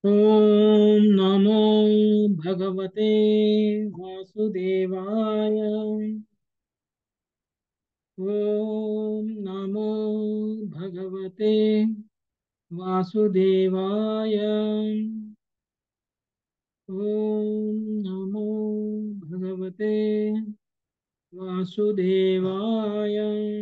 ॐ नमो भगवते वासुदेवाय ॐ नमो भगवते वासुदेवाय ॐ नमो भगवते वासुदेवाय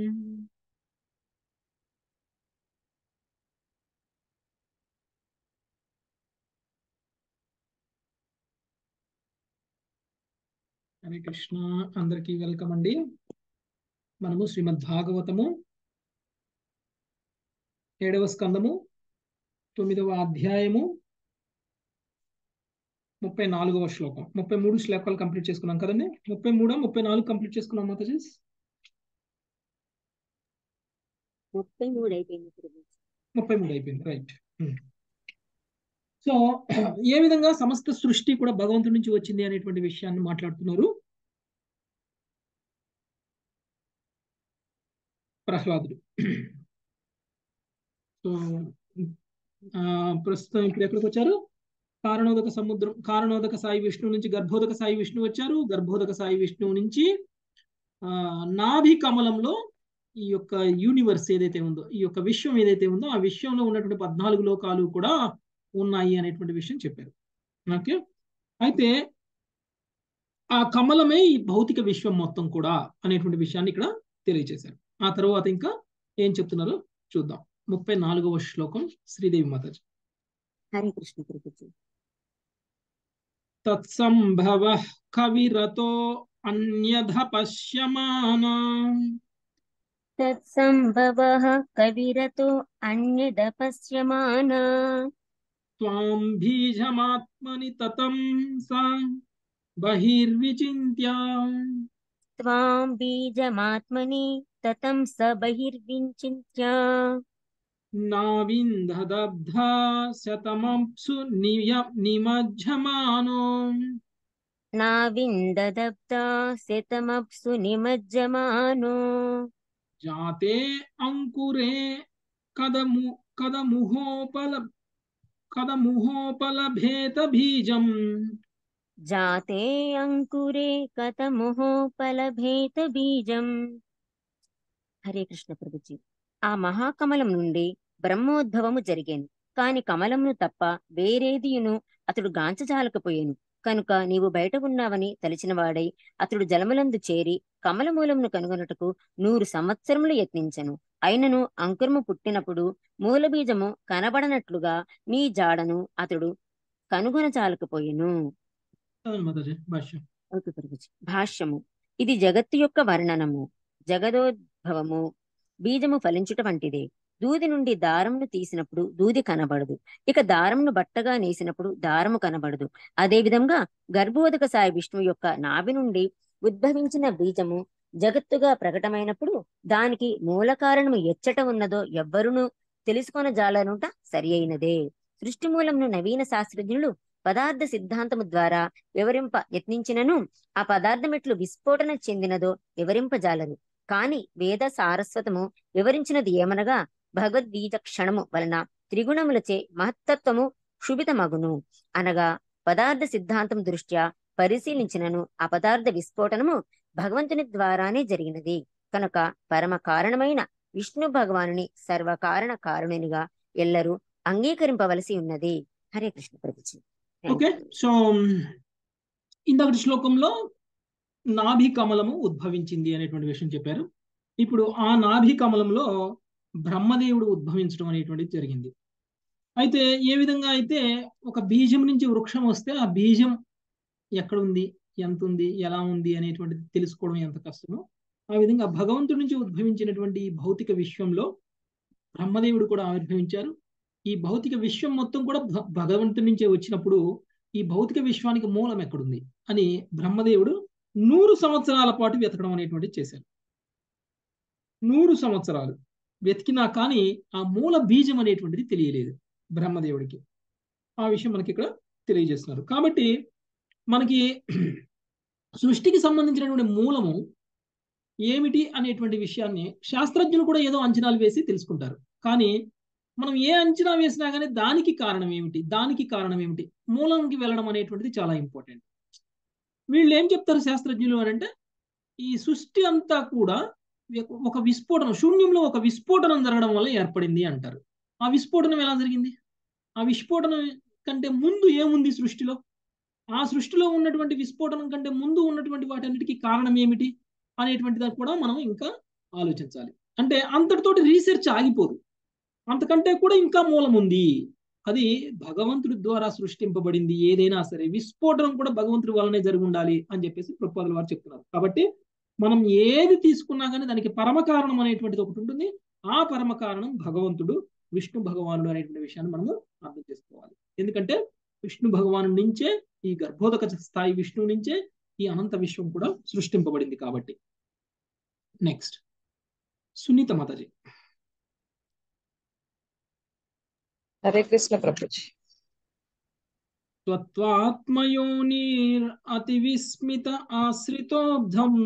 హరే కృష్ణ అందరికీ వెల్కమ్ అండి మనము శ్రీమద్ భాగవతము ఏడవ స్కందము తొమ్మిదవ అధ్యాయము ముప్పై నాలుగవ శ్లోకం ముప్పై మూడు శ్లోకాలు కంప్లీట్ చేసుకున్నాం కదండి ముప్పై మూడు ముప్పై నాలుగు కంప్లీట్ చేసుకున్నాం మాతాజీ ముప్పై మూడు అయిపోయింది ప్రభుజీ ముప్పై మూడు అయిపోయింది రైట్ సో ఏ విధంగా సమస్త సృష్టి కూడా భగవంతుడి నుంచి వచ్చింది అనేటువంటి విషయాన్ని మాట్లాడుతున్నారు ప్రహ్లాదుడు సో ఆ, ప్రస్తుతం ఇప్పుడు ఎక్కడికి వచ్చారు కారణోదక సముద్రం కారణోదక సాయి విష్ణువు నుంచి గర్భోదక సాయి విష్ణువు వచ్చారు గర్భోదక సాయి విష్ణువు నుంచి ఆ నాభి కమలంలో ఈ యొక్క యూనివర్స్ ఏదైతే ఉందో ఈ యొక్క విశ్వం ఏదైతే ఉందో ఆ విశ్వంలో ఉన్నటువంటి పద్నాలుగు లోకాలు కూడా ఉన్నాయి అనేటువంటి విషయం చెప్పారు ఓకే అయితే ఆ కమలమే ఈ భౌతిక విశ్వం మొత్తం కూడా అనేటువంటి విషయాన్ని ఇక్కడ తెలియజేశారు ఆ తర్వాత ఇంకా ఏం చెప్తున్నారో చూద్దాం ముప్పై నాలుగవ శ్లోకం శ్రీదేవి మాతాజీ హరే కృష్ణ ప్రభుజీ తత్సంభవ కవిరతో అన్యధ పశ్యమానా తత్సంభవః కవిరతో అన్యద పశ్యమానా త్వాం బీజమాత్మని తతం స బహిర్విచింత్య త్వాం బీజమాత్మని తతం స బహిర్వించింత్య నావిందదబ్ధ శతమప్సు నియ నిమజ్జమానో నావిందదబ్దా శతమప్సు నిమజ్జమానో జాతే అంకురే కదము కదముహోపల కదముహోపలభేత బీజం జాతే అంకురే కథముహోపలభేత బీజం హరే కృష్ణ ప్రభుజీ ఆ మహాకమలం నుండి బ్రహ్మోద్భవము జరిగేను కాని కమలమును తప్ప వేరేదియును అతడు గాంచజాలకపోయాను కనుక నీవు బయట ఉన్నావని తలిచిన వాడై అతడు జలములందు చేరి కమలమూలమును కనుగొనుటకు నూరు సంవత్సరములు యత్నించెను అయినను అంకురము పుట్టినప్పుడు మూలబీజము కనబడనట్లుగా నీ జాడను అతడు కనుగొనజాలకపోయెను చదవండి మాతాజీ భాష్యం ఓకే ప్రభుజీ. భాష్యము ఇది జగత్తు యొక్క వర్ణనము జగదోద్భవము బీజము ఫలించుట వంటిదే దూది నుండి దారమును తీసినప్పుడు దూది కనబడదు ఇక దారమును బట్టగా నేసినప్పుడు దారము కనబడదు అదే విధంగా గర్భోదక సాయి విష్ణువు యొక్క నాభి నుండి ఉద్భవించిన బీజము జగత్తుగా ప్రకటమైనప్పుడు దానికి మూల కారణము ఎచ్చట ఉన్నదో ఎవ్వరును తెలుసుకొన జాలనుట సరి అయినదే సృష్టి మూలంను నవీన శాస్త్రజ్ఞులు పదార్థ సిద్ధాంతము ద్వారా వివరింప యత్నించినను ఆ పదార్థం ఎట్లు విస్ఫోటన చెందినదో వివరింపజాలరు కాని వేద సారస్వతము వివరించినది ఏమనగా భగవద్గీత క్షణము వలన త్రిగుణములచే మహత్తత్వము క్షుభితమగును అనగా పదార్థ సిద్ధాంతం దృష్ట్యా పరిశీలించినను ఆ పదార్థ విస్ఫోటనము భగవంతుని ద్వారానే జరిగినది కనుక పరమ కారణమైన విష్ణు భగవానుని సర్వకారణ కారుణునిగా ఎల్లరూ అంగీకరింపవలసి ఉన్నది హరే కృష్ణ ప్రభుజీ ఓకే సో ఇంతకటి శ్లోకంలో నాభి కమలము ఉద్భవించింది అనేటువంటి విషయం చెప్పారు ఇప్పుడు ఆ నాభి కమలంలో బ్రహ్మదేవుడు ఉద్భవించడం అనేటువంటిది జరిగింది అయితే ఏ విధంగా అయితే ఒక బీజం నుంచి వృక్షం వస్తే ఆ బీజం ఎక్కడ ఉంది ఎంత ఉంది ఎలా ఉంది అనేటువంటిది తెలుసుకోవడం ఎంత కష్టమో ఆ విధంగా భగవంతుడి నుంచి ఉద్భవించినటువంటి ఈ భౌతిక విశ్వంలో బ్రహ్మదేవుడు కూడా ఆవిర్భవించారు ఈ భౌతిక విశ్వం మొత్తం కూడా భ- భగవంతుడి నుంచే వచ్చినప్పుడు ఈ భౌతిక విశ్వానికి మూలం ఎక్కడుంది అని బ్రహ్మదేవుడు నూరు సంవత్సరాల పాటు వెతకడం అనేటువంటిది చేశారు నూరు సంవత్సరాలు వెతికినా కానీ ఆ మూల బీజం అనేటువంటిది తెలియలేదు బ్రహ్మదేవుడికి ఆ విషయం మనకి ఇక్కడ తెలియజేస్తున్నారు కాబట్టి మనకి సృష్టికి సంబంధించినటువంటి మూలము ఏమిటి అనేటువంటి విషయాన్ని శాస్త్రజ్ఞులు కూడా ఏదో అంచనాలు వేసి తెలుసుకుంటారు కానీ మనం ఏ అంచనా వేసినా కానీ దానికి కారణం ఏమిటి దానికి కారణం ఏమిటి మూలంకి వెళ్ళడం అనేటువంటిది చాలా ఇంపార్టెంట్ వీళ్ళు ఏం చెప్తారు శాస్త్రజ్ఞులు అని అంటే ఈ సృష్టి అంతా కూడా ఒక విస్ఫోటనం శూన్యంలో ఒక విస్ఫోటనం జరగడం వల్ల ఏర్పడింది అంటారు ఆ విస్ఫోటనం ఎలా జరిగింది ఆ విస్ఫోటనం కంటే ముందు ఏముంది సృష్టిలో ఆ సృష్టిలో ఉన్నటువంటి విస్ఫోటనం కంటే ముందు ఉన్నటువంటి వాటన్నిటికీ కారణం ఏమిటి అనేటువంటిది కూడా మనం ఇంకా ఆలోచించాలి అంటే అంతటితోటి రీసెర్చ్ ఆగిపోదు అంతకంటే కూడా ఇంకా మూలం ఉంది అది భగవంతుడి ద్వారా సృష్టింపబడింది ఏదైనా సరే విస్ఫోటనం కూడా భగవంతుడి వల్లనే జరిగి ఉండాలి అని చెప్పేసి ప్రపోజల్ వారు చెప్తున్నారు కాబట్టి మనం ఏది తీసుకున్నా కానీ దానికి పరమ కారణం అనేటువంటిది ఒకటి ఉంటుంది ఆ పరమ కారణం భగవంతుడు విష్ణు భగవానుడు అనేటువంటి విషయాన్ని మనము అర్థం చేసుకోవాలి ఎందుకంటే విష్ణు భగవాను నుంచే ఈ గర్భోదక స్థాయి విష్ణువు నుంచే ఈ అనంత విశ్వం కూడా సృష్టింపబడింది కాబట్టి నెక్స్ట్ సునీత మాతాజీ హరే కృష్ణ ప్రభుజీ త్వత్వాత్మయోనిర్ అతి విస్మిత ఆశ్రితోబ్ధం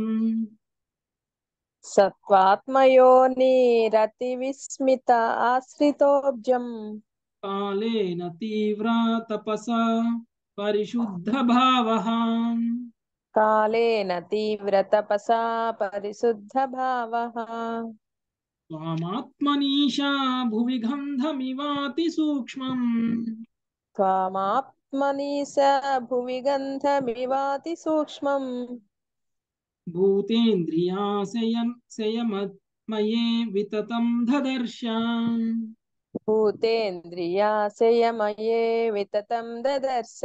సత్వాత్మయోనిరతి విస్మిత ఆశ్రితోబ్జం కాలేన తీవ్ర తపసా పరిశుద్ధ భావ కాలేన తీవ్ర తపసా పరిశుద్ధ భావ త్వామాత్మనీషా భువి గంధమివాతి సూక్ష్మం త్వామాత్మనీశ భువి గంధమివాతి సూక్ష్మం భూతేంద్రియాశయం శయమత్మయే వితతం దదర్శ భూతేంద్రియాశయమయే వితతం దదర్శ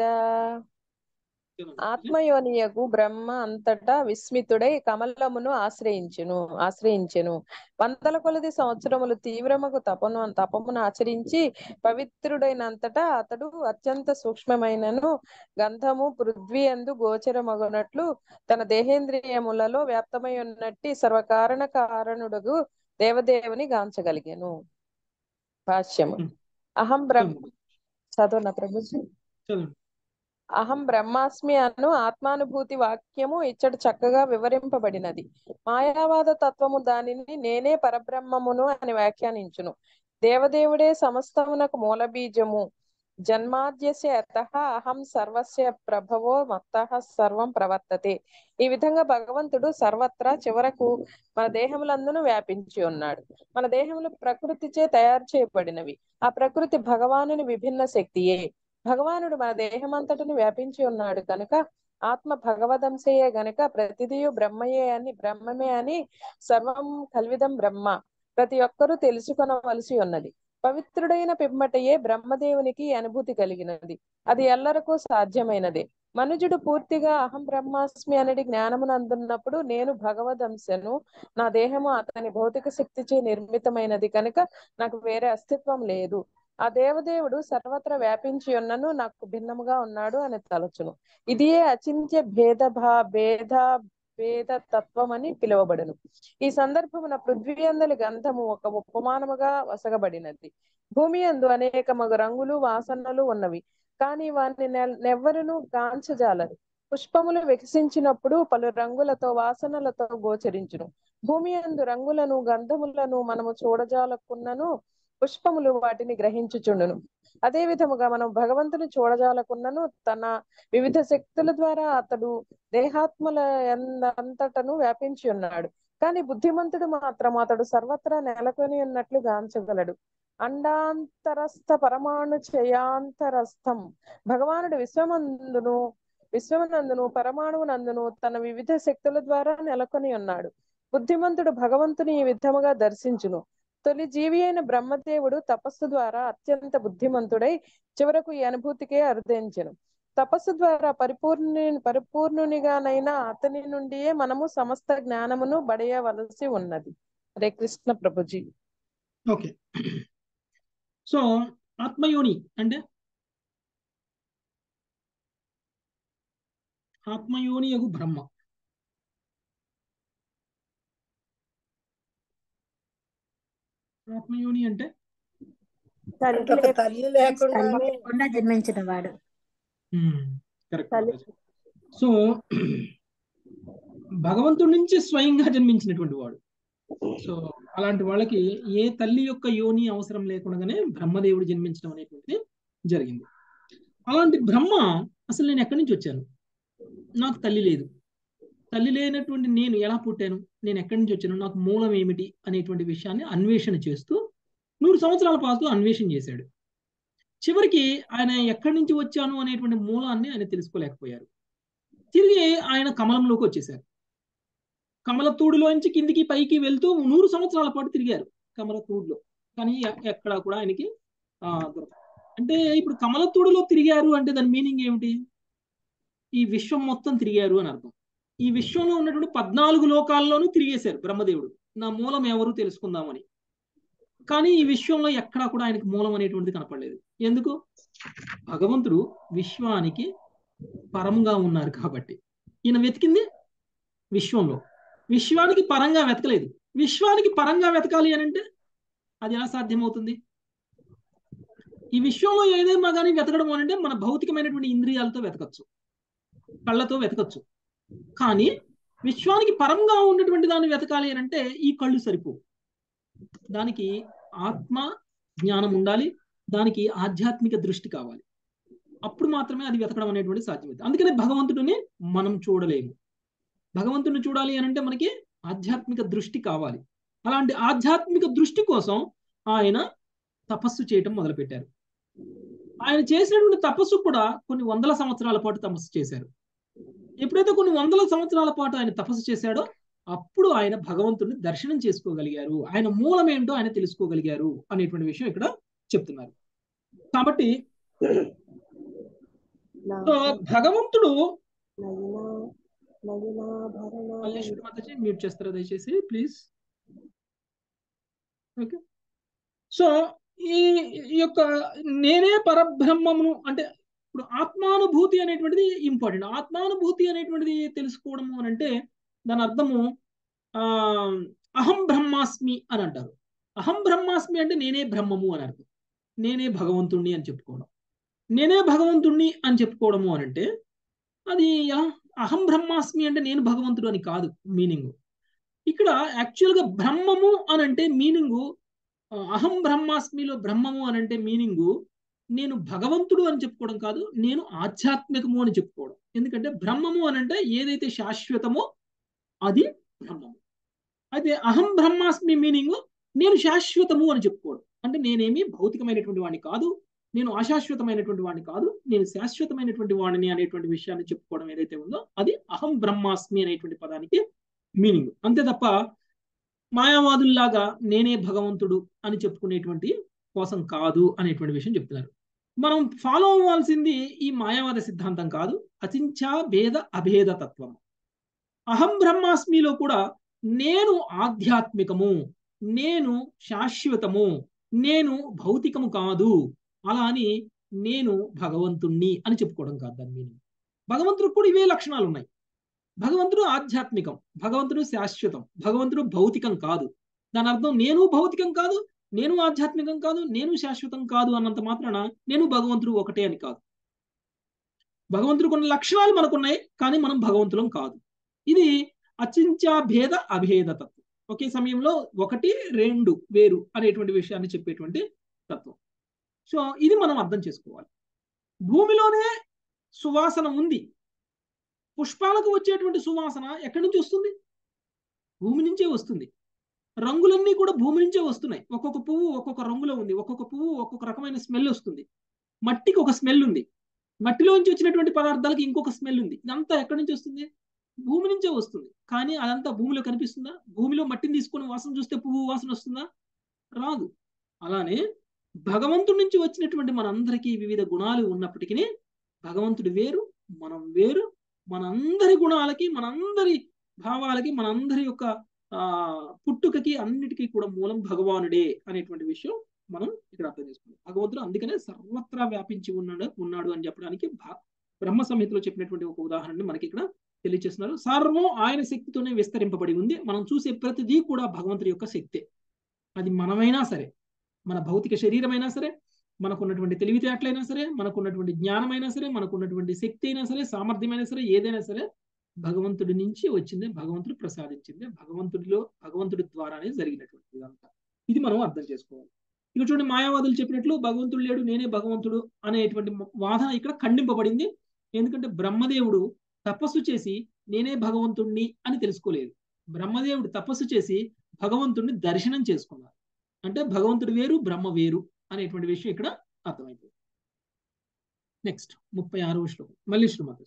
ఆత్మయోనియకు బ్రహ్మ అంతటా విస్మితుడై కమలమును ఆశ్రయించును ఆశ్రయించెను వందల కొలది సంవత్సరములు తీవ్రముకు తపను తపమును ఆచరించి పవిత్రుడైనంతటా అతడు అత్యంత సూక్ష్మమైనను గంధము పృథ్వీ అందు గోచరమగునట్లు తన దేహేంద్రియములలో వ్యాప్తమై ఉన్నట్టి సర్వకారణ కారణుడుగు దేవదేవుని గాంచగలిగాను భాష్యము అహం బ్రహ్మ చదువున ప్రభుజీ చదవండి అహం బ్రహ్మాస్మి అను ఆత్మానుభూతి వాక్యము ఇచ్చట చక్కగా వివరింపబడినది మాయావాద తత్వము దానిని నేనే పరబ్రహ్మమును అని వ్యాఖ్యానించును దేవదేవుడే సమస్తమునకు మూల బీజము జన్మాద్యస్య అతః అహం సర్వస్య ప్రభవో మత్తః సర్వం ప్రవర్తతే ఈ విధంగా భగవంతుడు సర్వత్రా చివరకు మన దేహములందును వ్యాపించి ఉన్నాడు మన దేహములు ప్రకృతిచే తయారు చేయబడినవి ఆ ప్రకృతి భగవానుని విభిన్న శక్తియే భగవానుడు మన దేహమంతటిని వ్యాపించి ఉన్నాడు కనుక ఆత్మ భగవదంశయే గనుక ప్రతిదియు బ్రహ్మయే అని బ్రహ్మమే అని సర్వం కల్విదం బ్రహ్మ ప్రతి ఒక్కరూ తెలుసుకొనవలసి ఉన్నది పవిత్రుడైన పిమ్మటయే బ్రహ్మదేవునికి అనుభూతి కలిగినది అది ఎల్లరకు సాధ్యమైనదే మనుజుడు పూర్తిగా అహం బ్రహ్మాస్మి అనేది జ్ఞానమును అందున్నప్పుడు నేను భగవదంశను నా దేహము అతని భౌతిక శక్తిచే నిర్మితమైనది కనుక నాకు వేరే అస్తిత్వం లేదు ఆ దేవదేవుడు సర్వత్ర వ్యాపించి ఉన్నను నాకు భిన్నముగా ఉన్నాడు అని తలచును ఇదియే అచింత్య భేద భా భేద భేద తత్వం అని పిలువబడును ఈ సందర్భమున పృథ్వీ అందలి గంధము ఒక ఉపమానముగా వసగబడినది భూమి అందు అనేక మగ రంగులు వాసనలు ఉన్నవి కానీ వారిని నెవ్వరును గాంచజాలరు పుష్పములు వికసించినప్పుడు పలు రంగులతో వాసనలతో గోచరించును భూమి అందు రంగులను గంధములను మనము చూడజాలకున్నను పుష్పములు వాటిని గ్రహించుచుండును అదే విధముగా మనం భగవంతుని చూడజాలకున్నను తన వివిధ శక్తుల ద్వారా అతడు దేహాత్మల అంతటను వ్యాపించి ఉన్నాడు కానీ బుద్ధిమంతుడు మాత్రం అతడు సర్వత్రా నెలకొని ఉన్నట్లు గాంచగలడు అండాంతరస్థ పరమాణు చయాంతరస్థం భగవానుడు విశ్వమందును విశ్వమునందును పరమాణువునందును తన వివిధ శక్తుల ద్వారా నెలకొని ఉన్నాడు బుద్ధిమంతుడు భగవంతుని ఈ విధముగా దర్శించును తొలి జీవి అయిన బ్రహ్మదేవుడు తపస్సు ద్వారా అత్యంత బుద్ధిమంతుడై చివరకు ఈ అనుభూతికే అర్థించను తపస్సు ద్వారా పరిపూర్ణి పరిపూర్ణునిగానైనా అతని నుండియే మనము సమస్త జ్ఞానమును బడయవలసి ఉన్నది హరే కృష్ణ ప్రభుజీ ఓకే సో ఆత్మయోని అంటే ఆత్మయోని యగు బ్రహ్మ ఆత్మయోని అంటే అంటే ఒక తల్లి లేకుండానే లేకుండా జన్మించిన వాడు కరెక్ట్ సో భగవంతుడి నుంచి స్వయంగా జన్మించినటువంటి వాడు సో అలాంటి వాళ్ళకి ఏ తల్లి యొక్క యోని అవసరం లేకుండానే బ్రహ్మదేవుడు జన్మించడం అనేటువంటిది జరిగింది అలాంటి బ్రహ్మ అసలు నేను ఎక్కడి నుంచి వచ్చాను నాకు తల్లి లేదు తల్లి లేనటువంటి నేను ఎలా పుట్టాను నేను ఎక్కడి నుంచి వచ్చాను నాకు మూలం ఏమిటి అనేటువంటి విషయాన్ని అన్వేషణ చేస్తూ నూరు సంవత్సరాల పాటు అన్వేషణ చేశాడు చివరికి ఆయన ఎక్కడి నుంచి వచ్చాను అనేటువంటి మూలాన్ని ఆయన తెలుసుకోలేకపోయారు తిరిగి ఆయన కమలంలోకి వచ్చేసారు కమలతూడులోంచి కిందికి పైకి వెళ్తూ నూరు సంవత్సరాల పాటు తిరిగారు కమలతూడులో కానీ ఎక్కడా కూడా ఆయనకి ఆ అంటే ఇప్పుడు కమలతూడులో తిరిగారు అంటే దాని మీనింగ్ ఏమిటి ఈ విశ్వం మొత్తం తిరిగారు అని అర్థం ఈ విశ్వంలో ఉన్నటువంటి పద్నాలుగు లోకాల్లోనూ తిరిగేశారు బ్రహ్మదేవుడు నా మూలం ఎవరు తెలుసుకుందామని కానీ ఈ విశ్వంలో ఎక్కడా కూడా ఆయనకు మూలం అనేటువంటిది కనపడలేదు ఎందుకు భగవంతుడు విశ్వానికి పరంగా ఉన్నారు కాబట్టి ఈయన వెతికింది విశ్వంలో విశ్వానికి పరంగా వెతకలేదు విశ్వానికి పరంగా వెతకాలి అని అంటే అది ఎలా సాధ్యమవుతుంది ఈ విశ్వంలో ఏదైనా కానీ వెతకడం అంటే మన భౌతికమైనటువంటి ఇంద్రియాలతో వెతకచ్చు కళ్ళతో వెతకచ్చు కానీ విశ్వానికి పరంగా ఉన్నటువంటి దాన్ని వెతకాలి అని అంటే ఈ కళ్ళు సరిపోవు దానికి ఆత్మ జ్ఞానం ఉండాలి దానికి ఆధ్యాత్మిక దృష్టి కావాలి అప్పుడు మాత్రమే అది వెతకడం అనేటువంటి సాధ్యమవుతుంది అందుకనే భగవంతుడిని మనం చూడలేము భగవంతుడిని చూడాలి అని అంటే మనకి ఆధ్యాత్మిక దృష్టి కావాలి అలాంటి ఆధ్యాత్మిక దృష్టి కోసం ఆయన తపస్సు చేయటం మొదలుపెట్టారు ఆయన చేసినటువంటి తపస్సు కూడా కొన్ని వందల సంవత్సరాల పాటు తపస్సు చేశారు ఎప్పుడైతే కొన్ని వందల సంవత్సరాల పాటు ఆయన తపస్సు చేశాడో అప్పుడు ఆయన భగవంతుడిని దర్శనం చేసుకోగలిగారు ఆయన మూలం ఏంటో ఆయన తెలుసుకోగలిగారు అనేటువంటి విషయం ఇక్కడ చెప్తున్నారు కాబట్టి సో భగవంతుడు మ్యూట్ చేస్తారా దయచేసి ప్లీజ్ ఓకే సో ఈ యొక్క నేనే పరబ్రహ్మమును అంటే ఇప్పుడు ఆత్మానుభూతి అనేటువంటిది ఇంపార్టెంట్ ఆత్మానుభూతి అనేటువంటిది తెలుసుకోవడము అని అంటే దాని అర్థము ఆ అహం బ్రహ్మాస్మి అని అంటారు అహం బ్రహ్మాస్మి అంటే నేనే బ్రహ్మము అని అర్థం నేనే భగవంతుణ్ణి అని చెప్పుకోవడం నేనే భగవంతుణ్ణి అని చెప్పుకోవడము అని అంటే అది అహం బ్రహ్మాస్మి అంటే నేను భగవంతుడు అని కాదు మీనింగ్ ఇక్కడ యాక్చువల్గా బ్రహ్మము అని అంటే మీనింగు అహం బ్రహ్మాస్మిలో బ్రహ్మము అని అంటే మీనింగు నేను భగవంతుడు అని చెప్పుకోవడం కాదు నేను ఆధ్యాత్మికము అని చెప్పుకోవడం ఎందుకంటే బ్రహ్మము అని అంటే ఏదైతే శాశ్వతమో అది బ్రహ్మము అయితే అహం బ్రహ్మాస్మి మీనింగ్ నేను శాశ్వతము అని చెప్పుకోవడం అంటే నేనేమి భౌతికమైనటువంటి వాడిని కాదు నేను అశాశ్వతమైనటువంటి వాడిని కాదు నేను శాశ్వతమైనటువంటి వాడిని అనేటువంటి విషయాన్ని చెప్పుకోవడం ఏదైతే ఉందో అది అహం బ్రహ్మాస్మి అనేటువంటి పదానికి మీనింగ్ అంతే తప్ప మాయావాదుల్లాగా నేనే భగవంతుడు అని చెప్పుకునేటువంటి కోసం కాదు అనేటువంటి విషయం చెప్తున్నారు మనం ఫాలో అవ్వాల్సింది ఈ మాయావాద సిద్ధాంతం కాదు అచించా భేద అభేద తత్వం అహం బ్రహ్మాస్మిలో కూడా నేను ఆధ్యాత్మికము నేను శాశ్వతము నేను భౌతికము కాదు అలా అని నేను భగవంతుణ్ణి అని చెప్పుకోవడం కాదు దాని మీనింగ్ భగవంతుడికి కూడా ఇవే లక్షణాలు ఉన్నాయి భగవంతుడు ఆధ్యాత్మికం భగవంతుడు శాశ్వతం భగవంతుడు భౌతికం కాదు దాని అర్థం నేను భౌతికం కాదు నేను ఆధ్యాత్మికం కాదు నేను శాశ్వతం కాదు అన్నంత మాత్రాన నేను భగవంతుడు ఒకటే అని కాదు భగవంతుడు కొన్ని లక్షణాలు మనకున్నాయి కానీ మనం భగవంతులం కాదు ఇది అచించా భేద అభేద తత్వం ఒకే సమయంలో ఒకటి రెండు వేరు అనేటువంటి విషయాన్ని చెప్పేటువంటి తత్వం సో ఇది మనం అర్థం చేసుకోవాలి భూమిలోనే సువాసన ఉంది పుష్పాలకు వచ్చేటువంటి సువాసన ఎక్కడి నుంచి వస్తుంది భూమి నుంచే వస్తుంది రంగులన్నీ కూడా భూమి నుంచే వస్తున్నాయి ఒక్కొక్క పువ్వు ఒక్కొక్క రంగులో ఉంది ఒక్కొక్క పువ్వు ఒక్కొక్క రకమైన స్మెల్ వస్తుంది మట్టికి ఒక స్మెల్ ఉంది మట్టిలోంచి వచ్చినటువంటి పదార్థాలకి ఇంకొక స్మెల్ ఉంది ఇదంతా ఎక్కడి నుంచి వస్తుంది భూమి నుంచే వస్తుంది కానీ అదంతా భూమిలో కనిపిస్తుందా భూమిలో మట్టిని తీసుకొని వాసన చూస్తే పువ్వు వాసన వస్తుందా రాదు అలానే భగవంతుడి నుంచి వచ్చినటువంటి మనందరికీ వివిధ గుణాలు ఉన్నప్పటికీ భగవంతుడు వేరు మనం వేరు మనందరి గుణాలకి మనందరి భావాలకి మనందరి యొక్క ఆ పుట్టుకకి అన్నిటికీ కూడా మూలం భగవానుడే అనేటువంటి విషయం మనం ఇక్కడ అర్థం చేసుకున్నాం భగవంతుడు అందుకనే సర్వత్రా వ్యాపించి ఉన్నాడు ఉన్నాడు అని చెప్పడానికి బ్రహ్మ సంహితలో చెప్పినటువంటి ఒక ఉదాహరణని మనకి ఇక్కడ తెలియజేస్తున్నారు సర్వం ఆయన శక్తితోనే విస్తరింపబడి ఉంది మనం చూసే ప్రతిదీ కూడా భగవంతుడి యొక్క శక్తే అది మనమైనా సరే మన భౌతిక శరీరమైనా సరే మనకున్నటువంటి తెలివితేటలైనా సరే మనకున్నటువంటి జ్ఞానమైనా సరే మనకున్నటువంటి శక్తి అయినా సరే సామర్థ్యమైనా సరే ఏదైనా సరే భగవంతుడి నుంచి వచ్చిందే భగవంతుడు ప్రసాదించిందే భగవంతుడిలో భగవంతుడి ద్వారానే జరిగినటువంటి ఇదంతా ఇది మనం అర్థం చేసుకోవాలి ఇక్కడ చూడండి మాయావాదులు చెప్పినట్లు భగవంతుడు లేడు నేనే భగవంతుడు అనేటువంటి వాదన ఇక్కడ ఖండింపబడింది ఎందుకంటే బ్రహ్మదేవుడు తపస్సు చేసి నేనే భగవంతుణ్ణి అని తెలుసుకోలేదు బ్రహ్మదేవుడు తపస్సు చేసి భగవంతుడిని దర్శనం చేసుకున్నారు అంటే భగవంతుడు వేరు బ్రహ్మ వేరు అనేటువంటి విషయం ఇక్కడ అర్థమైంది నెక్స్ట్ ముప్పై ఆరవ శ్లోకం మళ్ళీ శ్రీమతి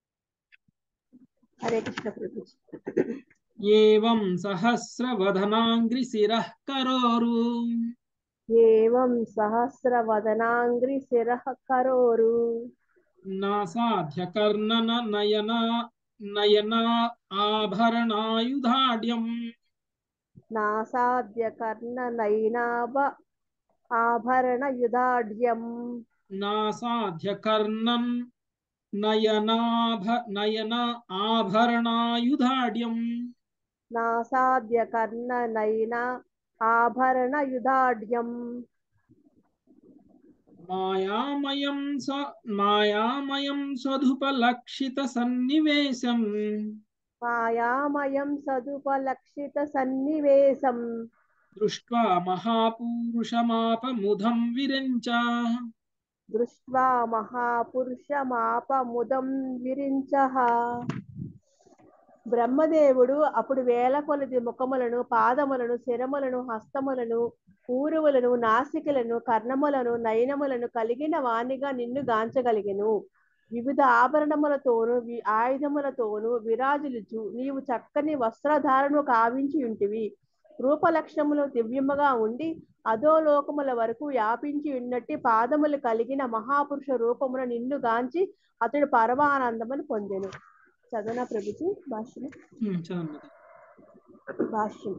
హరే కృష్ణ ప్రభు ఏవం సహస్రవదనాంగ్రి శిరః కరోరు ఏవం సహస్రవదనాంగ్రి శిరః కరోరు నాసాధ్య కర్ణన నయన నయన ఆభరణాయుధాడ్యం నాసాద్య కర్ణ నైనాభ ఆభరణ యుధాఢ్యం నాసాధ్య కర్ణన్ నయనాభ నయన ఆభరణాయుధాడ్యం నాసాద్య కర్ణ నైన ఆభరణ యుధాఢ్యం మాయామయం స మాయామయం సదుపలక్షిత సన్నివేశం మాయామయం సదుపలక్షిత సన్నివేశం దృష్ట్వా మహాపూరుషమాపముదం విరించ దృష్ట్వా మహాపురుషమాపముదం విరించః బ్రహ్మదేవుడు అప్పుడు వేల కొలది ముఖములను పాదములను శిరములను హస్తములను ఊరువులను నాసికలను కర్ణములను నయనములను కలిగిన వానిగా నిన్ను గాంచగలిగెను వివిధ ఆభరణములతోను వి ఆయుధములతోను విరాజులుచు నీవు చక్కని వస్త్రధారణను కావించి ఉంటివి రూపలక్షణములు దివ్యముగా ఉండి అధోలోకముల వరకు వ్యాపించి ఉన్నట్టి పాదములు కలిగిన మహాపురుష రూపమున నిన్ను గాంచి అతడు పరమానందమును పొందెను చదన ప్రభుజీ భాష్యం ఉమ్, చదవండి భాష్యం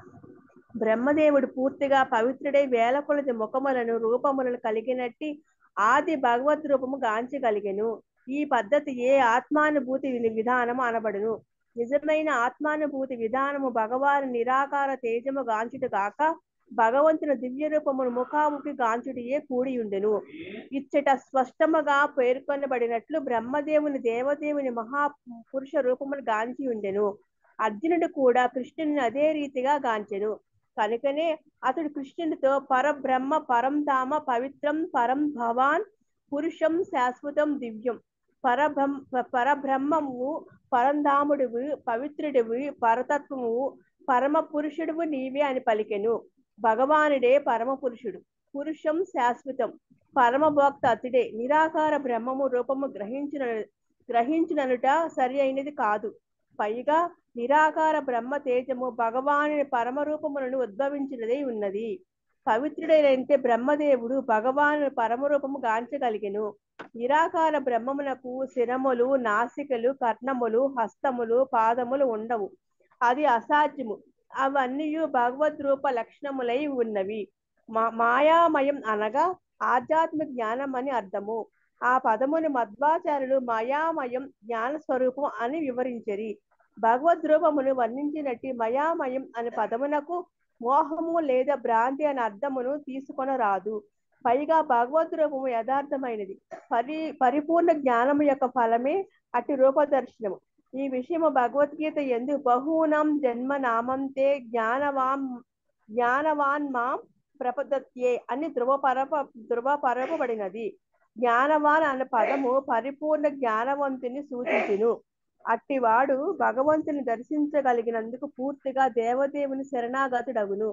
బ్రహ్మదేవుడు పూర్తిగా పవిత్రుడై వేల కొలది ముఖములను రూపములను కలిగినట్టి ఆది భగవద్ రూపము గాంచగలిగెను ఈ పద్ధతి ఏ ఆత్మానుభూతి వి- విధానము అనబడును నిజమైన ఆత్మానుభూతి విధానము భగవాను నిరాకార తేజము గాంచుట కాక భగవంతుని దివ్య రూపమును ముఖాముఖి గాంచుటియే కూడి ఉండెను ఇచ్చట స్పష్టముగా పేర్కొనబడినట్లు బ్రహ్మదేవుని దేవదేవుని మహా పురుష రూపమును గాంచి ఉండెను అర్జునుడు కూడా కృష్ణుని అదే రీతిగా గాంచెను కనుకనే అతడు కృష్ణునితో పరబ్రహ్మ పరం ధామ పవిత్రం పరం భవాన్ పురుషం శాశ్వతం దివ్యం పరబ్రహ్మ పరబ్రహ్మము పరంధాముడువు పవిత్రుడివి పరతత్వము పరమ పురుషుడువు నీవే అని పలికెను భగవానుడే పరమ పురుషుడు పురుషం శాశ్వతం పరమ భోక్త అతుడే నిరాకార బ్రహ్మము రూపము గ్రహించిన గ్రహించిననుట సరి అయినది కాదు పైగా నిరాకార బ్రహ్మ తేజము భగవాని పరమ రూపములను ఉద్భవించినదై ఉన్నది పవిత్రుడైనంటే బ్రహ్మదేవుడు భగవాను పరమరూపము గాంచగలిగెను నిరాకార బ్రహ్మమునకు శిరములు నాసికలు కర్ణములు హస్తములు పాదములు ఉండవు అది అసాధ్యము అవన్నీ భగవద్ రూప లక్షణములై ఉన్నవి మా మాయామయం అనగా ఆధ్యాత్మిక జ్ఞానం అని అర్థము ఆ పదముని మధ్వాచార్యులు మాయామయం జ్ఞాన స్వరూపం అని వివరించరి భగవద్ రూపమును వర్ణించినట్టి మయామయం అనే పదమునకు మోహము లేదా భ్రాంతి అనే అర్థమును తీసుకొనరాదు పైగా భగవద్ రూపము యథార్థమైనది పరి పరిపూర్ణ జ్ఞానము యొక్క ఫలమే అట్టి రూపదర్శనము ఈ విషయము భగవద్గీత ఎందు బహూనం జన్మ నామంతే జ్ఞానవాన్ జ్ఞానవాన్ మాం ప్రపదత్యే అని ధృవపరప ధృవపరపబడినది జ్ఞానవాన్ అనే పదము పరిపూర్ణ జ్ఞానవంతుని సూచించును అట్టివాడు భగవంతుని దర్శించగలిగినందుకు పూర్తిగా దేవదేవుని శరణాగతుడగును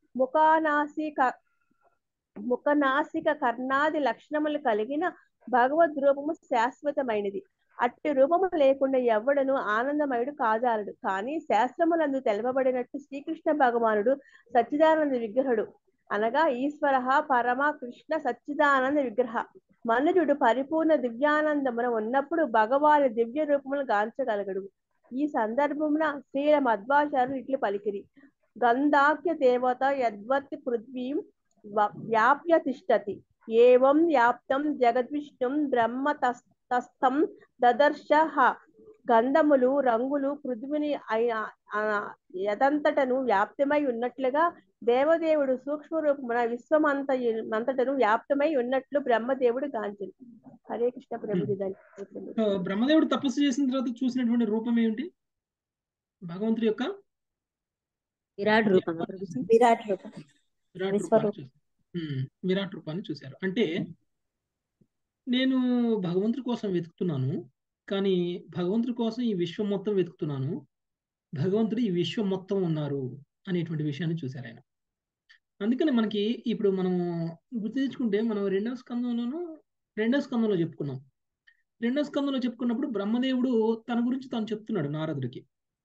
ముఖానాసిక ముఖనాసిక కర్ణాది లక్షణములు కలిగిన భగవద్ రూపము శాశ్వతమైనది అట్టి రూపము లేకుండా ఎవడను ఆనందమయుడు కాజాలడు కానీ శాస్త్రములందు తెలపబడినట్టు శ్రీకృష్ణ భగవానుడు సచ్చిదానంద విగ్రహుడు అనగా ఈశ్వర పరమ కృష్ణ సచ్చిదానంద విగ్రహ మనుజుడు పరిపూర్ణ దివ్యానందమున ఉన్నప్పుడు భగవాని దివ్య రూపమును గాంచగలగడు ఈ సందర్భమున శ్రీల మధ్వాచార్యులు ఇట్లు పలికిరి గంధాఖ్య దేవత యద్వత్ పృథ్వీం వ- వ్యాప్య తిష్టతి ఏవం వ్యాప్తం జగద్విష్ణుం బ్రహ్మ తస్- తస్థం దదర్శ గంధములు రంగులు పృథ్విని అయిన ఆ, యదంతటను వ్యాప్తమై ఉన్నట్లుగా దేవదేవుడు సూక్ష్మ రూపమున విశ్వమంత అంతటను వ్యాప్తమై ఉన్నట్లు బ్రహ్మదేవుడు గాంచెను హరే కృష్ణ ప్రభుజీ సో ధన్యవాదాలు బ్రహ్మదేవుడు తపస్సు చేసిన తర్వాత చూసినటువంటి రూపం ఏమిటి భగవంతుడి యొక్క విరాట్ రూపంగా ప్రభుజీ విరాట్ రూపం విరాట్ రూపాన్ని విశ్వరూపం. చూశారు ఉమ్, విరాట్ రూపాన్ని చూశారు అంటే నేను భగవంతుడి కోసం వెతుకుతున్నాను కానీ భగవంతుడి కోసం ఈ విశ్వం మొత్తం వెతుకుతున్నాను భగవంతుడు ఈ విశ్వం మొత్తం ఉన్నారు అనేటువంటి విషయాన్ని చూశారు ఆయన అందుకని మనకి ఇప్పుడు మనం గుర్తు తెచ్చుకుంటే మనం రెండవ స్కందంలోనూ రెండవ స్కందంలో చెప్పుకున్నాం రెండవ స్కందంలో చెప్పుకున్నప్పుడు బ్రహ్మదేవుడు తన గురించి తాను చెప్తున్నాడు నారదుడికి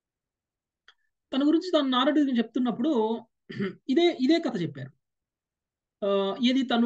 తన గురించి తాను నారదుడికి చెప్తున్నప్పుడు ఇదే ఇదే కథ చెప్పారు ఆ, ఏది తను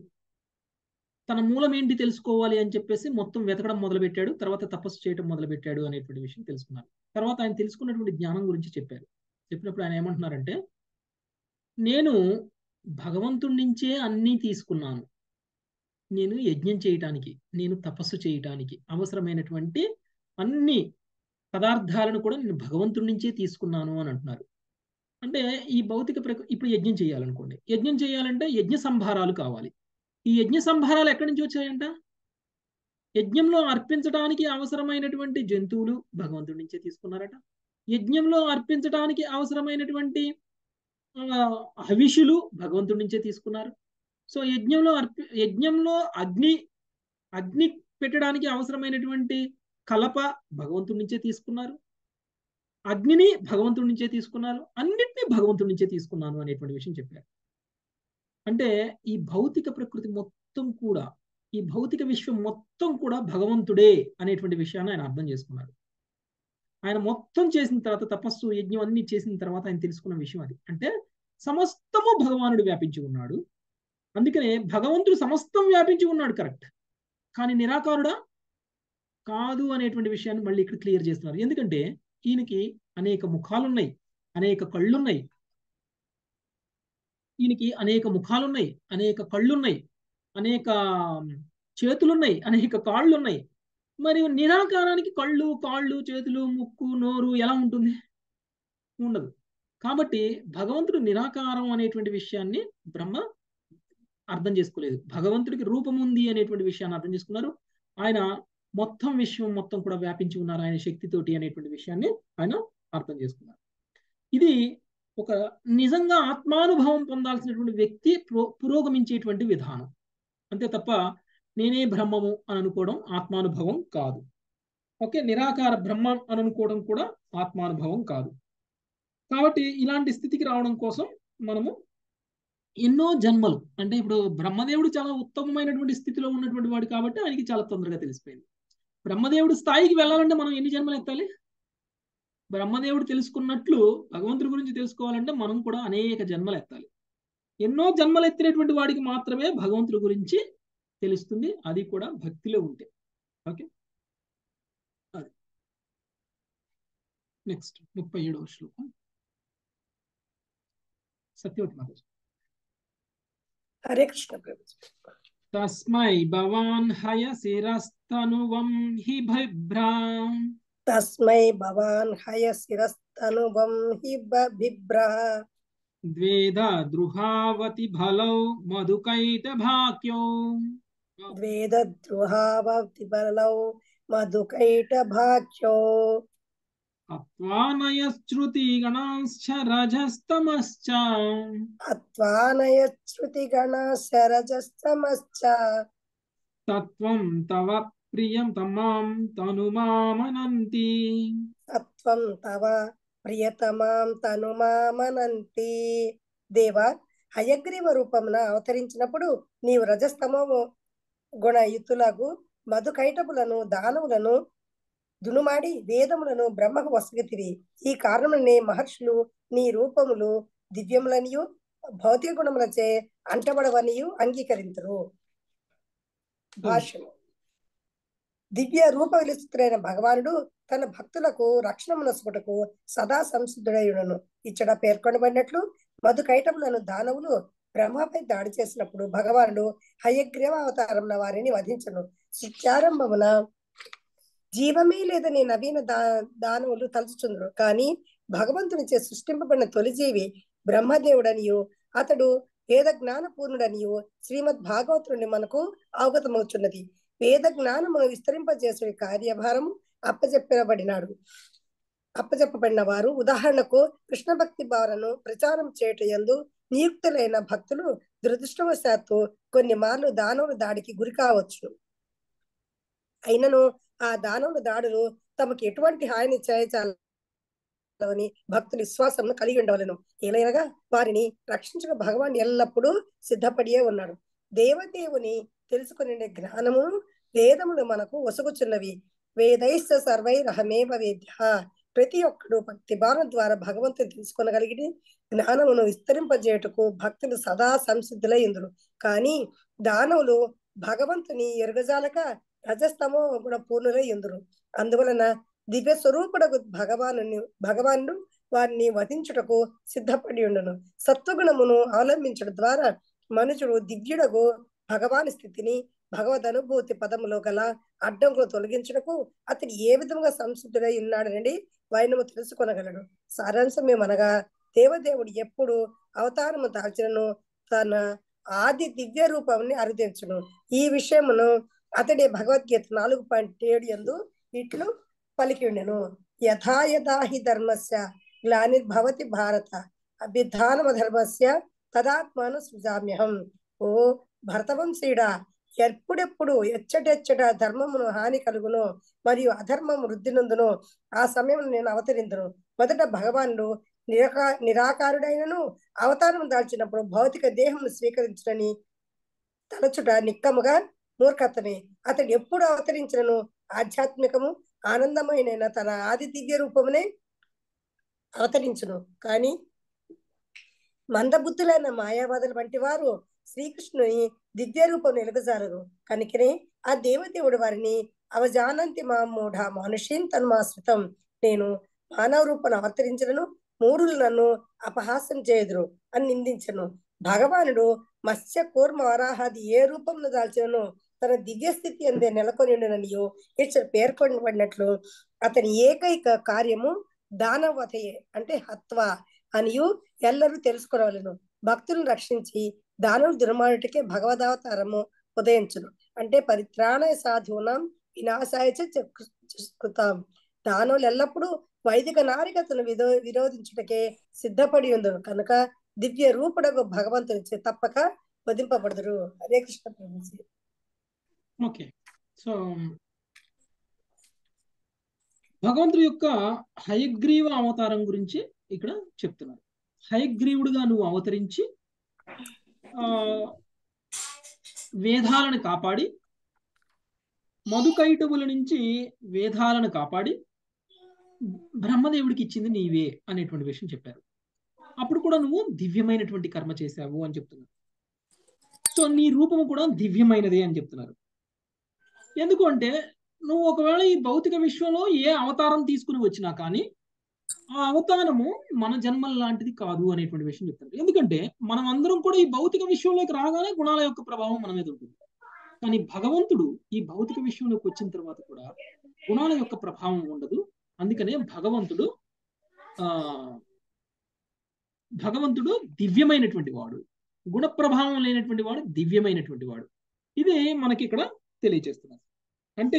తన మూలం ఏంటి తెలుసుకోవాలి అని చెప్పేసి మొత్తం వెతకడం మొదలుపెట్టాడు తర్వాత తపస్సు చేయడం మొదలుపెట్టాడు అనేటువంటి విషయం తెలుసుకున్నారు తర్వాత ఆయన తెలుసుకున్నటువంటి జ్ఞానం గురించి చెప్పారు చెప్పినప్పుడు ఆయన ఏమంటున్నారంటే నేను భగవంతుడి నుంచే అన్నీ తీసుకున్నాను నేను యజ్ఞం చేయటానికి నేను తపస్సు చేయటానికి అవసరమైనటువంటి అన్ని పదార్థాలను కూడా నేను భగవంతుడి నుంచే తీసుకున్నాను అని అంటున్నారు అంటే ఈ భౌతిక ప్రక ఇప్పుడు యజ్ఞం చేయాలనుకోండి యజ్ఞం చేయాలంటే యజ్ఞ సంభారాలు కావాలి ఈ యజ్ఞ సంభారాలు ఎక్కడి నుంచి వచ్చాయంట యజ్ఞంలో అర్పించడానికి అవసరమైనటువంటి జంతువులు భగవంతుడి నుంచే తీసుకున్నారట యజ్ఞంలో అర్పించడానికి అవసరమైనటువంటి ఆ, హవిషులు భగవంతుడి నుంచే తీసుకున్నారు సో యజ్ఞంలో అర్పి యజ్ఞంలో అగ్ని అగ్ని పెట్టడానికి అవసరమైనటువంటి కలప భగవంతుడి నుంచే తీసుకున్నారు అగ్నిని భగవంతుడి నుంచే తీసుకున్నారు అన్నిటినీ భగవంతుడి నుంచే తీసుకున్నాను అనేటువంటి విషయం చెప్పారు అంటే ఈ భౌతిక ప్రకృతి మొత్తం కూడా ఈ భౌతిక విశ్వం మొత్తం కూడా భగవంతుడే అనేటువంటి విషయాన్ని ఆయన అర్థం చేసుకున్నారు ఆయన మొత్తం చేసిన తర్వాత తపస్సు యజ్ఞం అన్ని చేసిన తర్వాత ఆయన తెలుసుకున్న విషయం అది అంటే సమస్తము భగవానుడు వ్యాపించి ఉన్నాడు అందుకనే భగవంతుడు సమస్తం వ్యాపించి ఉన్నాడు కరెక్ట్ కానీ నిరాకారుడా కాదు అనేటువంటి విషయాన్ని మళ్ళీ ఇక్కడ క్లియర్ చేస్తున్నారు ఎందుకంటే ఈయనకి అనేక ముఖాలున్నాయి అనేక కళ్ళున్నాయి ఈయనకి అనేక ముఖాలున్నాయి అనేక కళ్ళున్నాయి అనేక చేతులున్నాయి అనేక కాళ్ళున్నాయి మరి నిరాకారానికి కళ్ళు కాళ్ళు చేతులు ముక్కు నోరు ఎలా ఉంటుంది ఉండదు కాబట్టి భగవంతుడు నిరాకారం అనేటువంటి విషయాన్ని బ్రహ్మ అర్థం చేసుకోలేదు భగవంతుడికి రూపం ఉంది అనేటువంటి విషయాన్ని అర్థం చేసుకున్నారు ఆయన మొత్తం విశ్వం మొత్తం కూడా వ్యాపించి ఉన్నారు ఆయన శక్తితోటి అనేటువంటి విషయాన్ని ఆయన అర్థం చేసుకున్నారు ఇది ఒక నిజంగా ఆత్మానుభవం పొందాల్సినటువంటి వ్యక్తి పురో- పురోగమించేటువంటి విధానం అంతే తప్ప నేనే బ్రహ్మము అని అనుకోవడం ఆత్మానుభవం కాదు ఓకే నిరాకార బ్రహ్మ అని అనుకోవడం కూడా ఆత్మానుభవం కాదు కాబట్టి ఇలాంటి స్థితికి రావడం కోసం మనము ఎన్నో జన్మలు అంటే ఇప్పుడు బ్రహ్మదేవుడు చాలా ఉత్తమమైనటువంటి స్థితిలో ఉన్నటువంటి వాడు కాబట్టి ఆయనకి చాలా తొందరగా తెలిసిపోయింది బ్రహ్మదేవుడి స్థాయికి వెళ్ళాలంటే మనం ఎన్ని జన్మలు ఎత్తాలి బ్రహ్మదేవుడు తెలుసుకున్నట్లు భగవంతుడి గురించి తెలుసుకోవాలంటే మనం కూడా అనేక జన్మలు ఎత్తాలి ఎన్నో జన్మలు ఎత్తినటువంటి వాడికి మాత్రమే భగవంతుడి గురించి తెలుస్తుంది అది కూడా భక్తిలో ఉంటే ఓకే అది నెక్స్ట్ ముప్పై ఏడవ శ్లోకం సత్యవతి మాత హరే కృష్ణ ప్రభు తస్మై భవాన్ హయ శిరస్తనువం హి బిభ్రా తస్మై భవాన్ హయ శిరస్తనువం హి బ- బిభ్రః ద్వేద ద్రుహావతి బలౌ మధుకైట భాక్యో ద్వేద ద్రుహావతి బలౌ మధుకైట భాక్యో అత్వానయశ్రుతి గణాశ్చ రజస్తమశ్చ అత్వానయ శృతి గణ శరజస్తమశ్చ తత్వం తవ ప్రియం తమాం తనుమామనంతి సత్వం తవ ప్రియతమాం తనుమామనంతి దేవా హయగ్రీవ రూపమున అవతరించినప్పుడు నీవు రజస్తమము గుణయుతులకు మధుకైటపులను దానవులను దునుమాడి వేదములను బ్రహ్మకు వసగతివి ఈ కారణమునే మహర్షులు నీ రూపములు దివ్యములనియు భౌతిక గుణములచే అంటబడవనియు అంగీకరించరు భాష్యము దివ్య రూప విలుస్తుడైన భగవానుడు తన భక్తులకు రక్షణమునసుకుటకు సదా సంసిద్ధుడయుడను ఇచ్చట పేర్కొనబడినట్లు మధుకైటములను దానవులు బ్రహ్మపై దాడి చేసినప్పుడు భగవానుడు హయగ్రీవ అవతారమున వారిని వధించను శిక్షారంభమున జీవమే లేదని నవీన దా దానవులు తలుచుచుందరు కానీ భగవంతునిచే సృష్టింపబడిన తొలిజీవి బ్రహ్మదేవుడనియు అతడు వేద జ్ఞానపూర్ణుడనియు శ్రీమద్ భాగవతుని మనకు అవగతమవుతున్నది వేద జ్ఞానమును విస్తరింపజేసే కార్యభారము అప్పచెప్పబడినాడు అప్పచెప్పబడిన వారు ఉదాహరణకు కృష్ణ భక్తి భావనను ప్రచారం చేయటందు నియుక్తులైన భక్తులు దురదృష్టవశాత్తు కొన్ని మార్లు దానవుల దాడికి గురి కావచ్చు అయినను ఆ దానవుల దాడులు తమకు ఎటువంటి హాని చేయచాలని భక్తులు విశ్వాసం కలిగి ఉండవలను ఏలైనగా వారిని రక్షించక భగవాన్ ఎల్లప్పుడూ సిద్ధపడియే ఉన్నాడు దేవదేవుని తెలుసుకునే జ్ఞానము వేదములు మనకు ఒసగుచున్నవి వేదైస్త సర్వైరహమేవ వేద్య ప్రతి ఒక్కడు భక్తి భావం ద్వారా భగవంతుని తెలుసుకొనగలిగి జ్ఞానమును విస్తరింపజేయటకు భక్తులు సదా సంసిద్ధులై ఇందురు కానీ దానవులు భగవంతుని ఎరుగజాలక రజస్తమో గుణ పూర్ణులై ఇందురు అందువలన దివ్య స్వరూపుడకు భగవాను భగవానుడు వారిని వధించుటకు సిద్ధపడి ఉండును సత్వగుణమును అవలంబించడం ద్వారా మనుషుడు దివ్యుడకు భగవాని స్థితిని భగవద్ అనుభూతి పదములో గల అడ్డంకులు తొలగించుటకు అతడు ఏ విధంగా సంసిద్ధుడై ఉన్నాడనండి వైనము తెలుసుకొనగలడు సారాంశం ఏమనగా దేవదేవుడు ఎప్పుడు అవతారము దాల్చినను తన ఆది దివ్య రూపాన్ని అరుదించును ఈ విషయమును అతడే భగవద్గీత నాలుగు పాయింట్ ఏడు ఎందు ఇట్లు పలికి ఉండెను యథా యథా హి ధర్మస్య గ్లానిర్భవతి భారత అభిధానమ ధర్మస్య తదాత్మాను సృజామ్యహం ఓ భరతవంశీడా ఎప్పుడెప్పుడు ఎచ్చటెచ్చట ధర్మమును హాని కలుగును మరియు అధర్మం వృద్ధి నందును ఆ సమయం నేను అవతరిందును మొదట భగవానుడు నిరాకా నిరాకారుడైనను అవతారం దాల్చినప్పుడు భౌతిక దేహమును స్వీకరించడని తలచుట నిక్కముగా మూర్ఖతమే అతడు ఎప్పుడు అవతరించినను ఆధ్యాత్మికము ఆనందమైన తన ఆది దివ్య రూపమునే అవతరించును కానీ మందబుద్ధులైన మాయావాదుల వంటి వారు శ్రీకృష్ణుని దివ్య రూపం నిలగజాలరు కనుకనే ఆ దేవదేవుడు వారిని అవజానంతి మా మూఢ మనుషీన్ తన్మాశ్రితం నేను మానవ రూపను అవతరించను మూడులు నన్ను అపహాసం చేయదురు అని నిందించను భగవానుడు మత్స్య కూర్మ వరాహాది ఏ రూపంలో దాల్చినను తన దివ్య స్థితి అందే నెలకొని ఉండననియో ఇక్కడ పేర్కొనబడినట్లు అతని ఏకైక కార్యము దానవతయే అంటే హత్వ అనియు ఎల్లరూ తెలుసుకోవలను భక్తులను రక్షించి దానులు దుర్మానుటికే భగవదావతారము ఉదయించును అంటే పరిత్రాణ సాధువునం వినాశాయ కృతాం దానులు ఎల్లప్పుడూ వైదిక నారికతను విరో విరోధించుటకే సిద్ధపడి ఉందరు కనుక దివ్య రూపుడకు భగవంతుని తప్పక వధింపబడదురు హరే కృష్ణ ప్రభుజీ ఓకే సో భగవంతుడి యొక్క హయగ్రీవ అవతారం గురించి ఇక్కడ చెప్తున్నారు హయగ్రీవుడుగా నువ్వు అవతరించి ఆ వేదాలను కాపాడి మధుకైటవుల నుంచి వేదాలను కాపాడి బ్రహ్మదేవుడికి ఇచ్చింది నీవే అనేటువంటి విషయం చెప్పారు అప్పుడు కూడా నువ్వు దివ్యమైనటువంటి కర్మ చేశావు అని చెప్తున్నారు సో నీ రూపము కూడా దివ్యమైనదే అని చెప్తున్నారు ఎందుకు అంటే నువ్వు ఒకవేళ ఈ భౌతిక విశ్వంలో ఏ అవతారం తీసుకుని వచ్చినా కానీ ఆ అవతారము మన జన్మల లాంటిది కాదు అనేటువంటి విషయం చెప్తారు ఎందుకంటే మనం అందరం కూడా ఈ భౌతిక విశ్వంలోకి రాగానే గుణాల యొక్క ప్రభావం మన మీద ఉంటుంది కానీ భగవంతుడు ఈ భౌతిక విశ్వంలోకి వచ్చిన తర్వాత కూడా గుణాల యొక్క ప్రభావం ఉండదు అందుకనే భగవంతుడు ఆ భగవంతుడు దివ్యమైనటువంటి వాడు గుణ ప్రభావం లేనటువంటి వాడు దివ్యమైనటువంటి వాడు ఇది మనకి ఇక్కడ తెలియచేస్తున్నారు అంటే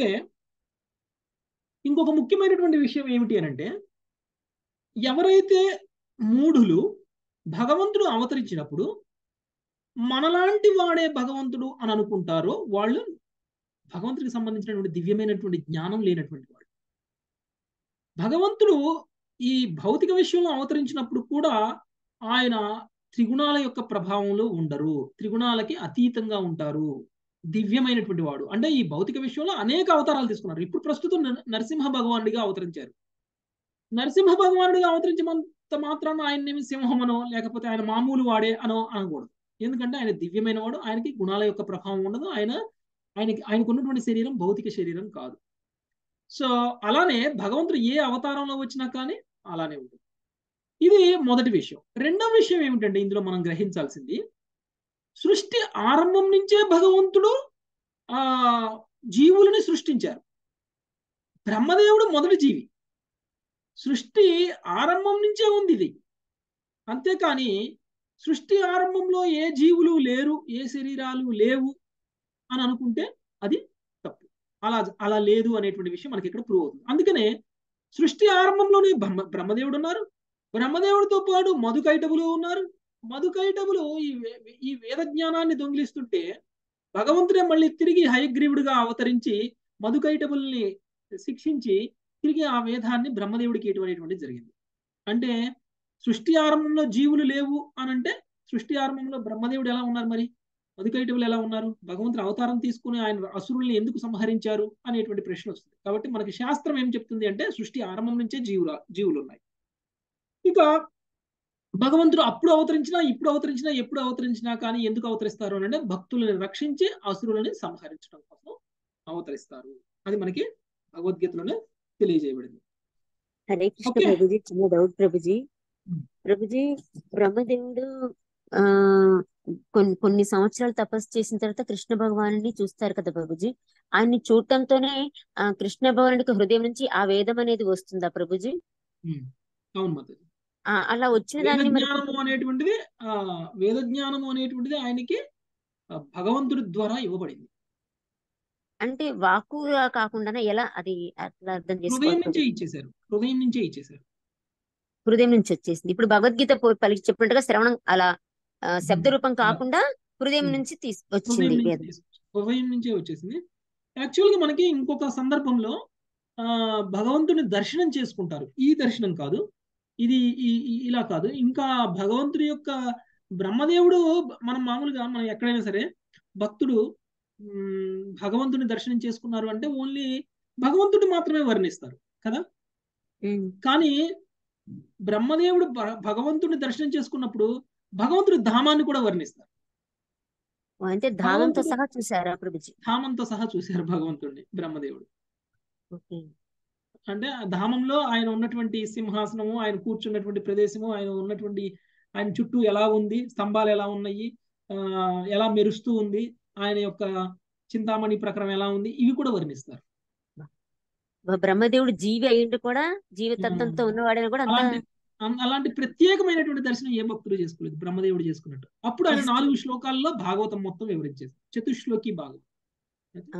ఇంకొక ముఖ్యమైనటువంటి విషయం ఏమిటి అని అంటే ఎవరైతే మూఢులు భగవంతుడు అవతరించినప్పుడు మనలాంటి వాడే భగవంతుడు అని అనుకుంటారో వాళ్ళు భగవంతుడికి సంబంధించినటువంటి దివ్యమైనటువంటి జ్ఞానం లేనటువంటి వాడు భగవంతుడు ఈ భౌతిక విషయంలో అవతరించినప్పుడు కూడా ఆయన త్రిగుణాల యొక్క ప్రభావంలో ఉండరు త్రిగుణాలకి అతీతంగా ఉంటారు దివ్యమైనటువంటి వాడు అంటే ఈ భౌతిక విషయంలో అనేక అవతారాలు తీసుకున్నారు ఇప్పుడు ప్రస్తుతం నరసింహ భగవానుడిగా అవతరించారు నరసింహ భగవానుడిగా అవతరించినంత మాత్రాన ఆయన్నేమి సింహమనో లేకపోతే ఆయన మామూలు వాడే అనో అనకూడదు ఎందుకంటే ఆయన దివ్యమైన వాడు ఆయనకి గుణాల యొక్క ప్రభావం ఉండదు ఆయన ఆయనకి ఆయనకు ఉన్నటువంటి శరీరం భౌతిక శరీరం కాదు సో అలానే భగవంతుడు ఏ అవతారంలో వచ్చినా కానీ అలానే ఉంటుంది ఇది మొదటి విషయం రెండవ విషయం ఏమిటంటే ఇందులో మనం గ్రహించాల్సింది సృష్టి ఆరంభం నుంచే భగవంతుడు ఆ జీవులని సృష్టించారు బ్రహ్మదేవుడు మొదటి జీవి సృష్టి ఆరంభం నుంచే ఉంది ఇది అంతేకాని సృష్టి ఆరంభంలో ఏ జీవులు లేరు ఏ శరీరాలు లేవు అని అనుకుంటే అది తప్పు అలా అలా లేదు అనేటువంటి విషయం మనకి ఇక్కడ ప్రూవ్ అవుతుంది అందుకనే సృష్టి ఆరంభంలోనే బ్రహ్మ బ్రహ్మదేవుడు ఉన్నారు బ్రహ్మదేవుడితో పాటు మధుకైటబులు ఉన్నారు మధుకైటబులు ఈ వే- ఈ వేద జ్ఞానాన్ని దొంగిలిస్తుంటే భగవంతుడే మళ్ళీ తిరిగి హయగ్రీవుడిగా అవతరించి మధుకైటబుల్ని శిక్షించి తిరిగి ఆ వేదాన్ని బ్రహ్మదేవుడికి ఇటువంటిది జరిగింది అంటే సృష్టి ఆరంభంలో జీవులు లేవు అని అంటే సృష్టి ఆరంభంలో బ్రహ్మదేవుడు ఎలా ఉన్నారు మరి మధుకైటవులు ఎలా ఉన్నారు భగవంతుడు అవతారం తీసుకుని ఆయన అసురుల్ని ఎందుకు సంహరించారు అనేటువంటి ప్రశ్న వస్తుంది కాబట్టి మనకి శాస్త్రం ఏం చెప్తుంది అంటే సృష్టి ఆరంభం నుంచే జీవుల జీవులు ఉన్నాయి ఇక భగవంతుడు అప్పుడు అవతరించినా ఇప్పుడు అవతరించినా ఎప్పుడు అవతరించినా కానీ ఎందుకు అవతరిస్తారు అని అంటే భక్తులను రక్షించి అసురులని సంహరించడం కోసం అవతరిస్తారు అది మనకి భగవద్గీతలోనే తెలియజేయబడింది హరే కృష్ణ ఓకే. ప్రభుజీ చిన్న డౌట్ ప్రభుజీ Hmm. ప్రభుజీ బ్రహ్మదేవుడు ఆ కొన్ని కొన్ని సంవత్సరాలు తపస్సు చేసిన తర్వాత కృష్ణ భగవానుని చూస్తారు కదా ప్రభుజీ ఆయన్ని చూడటంతోనే ఆ కృష్ణ భగవానుడికి హృదయం నుంచి ఆ వేదం అనేది వస్తుందా ప్రభుజీ ఉమ్. అవును మాతాజీ ఆ, అలా వచ్చిన వేద దాన్ని మరి జ్ఞానము అనేటువంటిది ఆ వేద జ్ఞానము అనేటువంటిది ఆయనకి ఆ, భగవంతుడి ద్వారా ఇవ్వబడింది అంటే వాక్కుగా కాకుండా ఎలా అది అట్లా అర్థం హృదయం చేసుకోవాలి నుంచే ప్రభుజీ? ఇచ్చేశారు హృదయం నుంచే ఇచ్చేశారు హృదయం నుంచి వచ్చేసింది ఇప్పుడు భగవద్గీత పో- పలికి చెప్పినట్టుగా శ్రవణం అలా ఆ, శబ్ద రూపం కాకుండా హృదయం Hmm. నుంచి తీసు హృదయం వచ్చింది నుంచి వేదం తీసుకొచ్చారు. హృదయం నుంచే వచ్చేసింది యాక్చువల్ గా మనకి ఇంకొక సందర్భంలో ఆ భగవంతుని దర్శనం చేసుకుంటారు ఈ దర్శనం కాదు ఇది ఈ- ఈ- ఇలా కాదు ఇంకా భగవంతుడి యొక్క బ్రహ్మదేవుడు మనం మామూలుగా మనం ఎక్కడైనా సరే భక్తుడు మ్, భగవంతుని దర్శనం చేసుకున్నారు అంటే ఓన్లీ భగవంతుడు మాత్రమే వర్ణిస్తారు కదా ఉమ్. కానీ బ్రహ్మదేవుడు భ- భగవంతుడిని దర్శనం చేసుకున్నప్పుడు భగవంతుడి ధామాన్ని కూడా వర్ణిస్తారు అంటే ధామంతో భగవంతుడు- సహా చూసారా ప్రభుజీ ధామంతో సహా చూశారు భగవంతుడిని బ్రహ్మదేవుడు ఓకే అంటే ఆ ధామంలో ఆయన ఉన్నటువంటి సింహాసనము ఆయన కూర్చున్నటువంటి ప్రదేశము ఆయన ఉన్నటువంటి ఆయన చుట్టూ ఎలా ఉంది స్తంభాలు ఎలా ఉన్నాయి ఆ ఎలా మెరుస్తూ ఉంది ఆయన యొక్క చింతామణి ప్రకారం ఎలా ఉంది ఇవి కూడా వర్ణిస్తారు బ- బ్రహ్మదేవుడు జీవి అయ్యిండు కూడా జీవితత్వంతో ఉన్నవాడని కూడా అంత అలాంటి అం- అలాంటి ప్రత్యేకమైనటువంటి దర్శనం ఏ భక్తుడు చేసుకోలేదు బ్రహ్మదేవుడు చేసుకున్నట్టు అప్పుడు ఆయన నాలుగు శ్లోకాల్లో భాగవతం మొత్తం వివరించేది చతుశ్లోకి భాగవతం ఆ,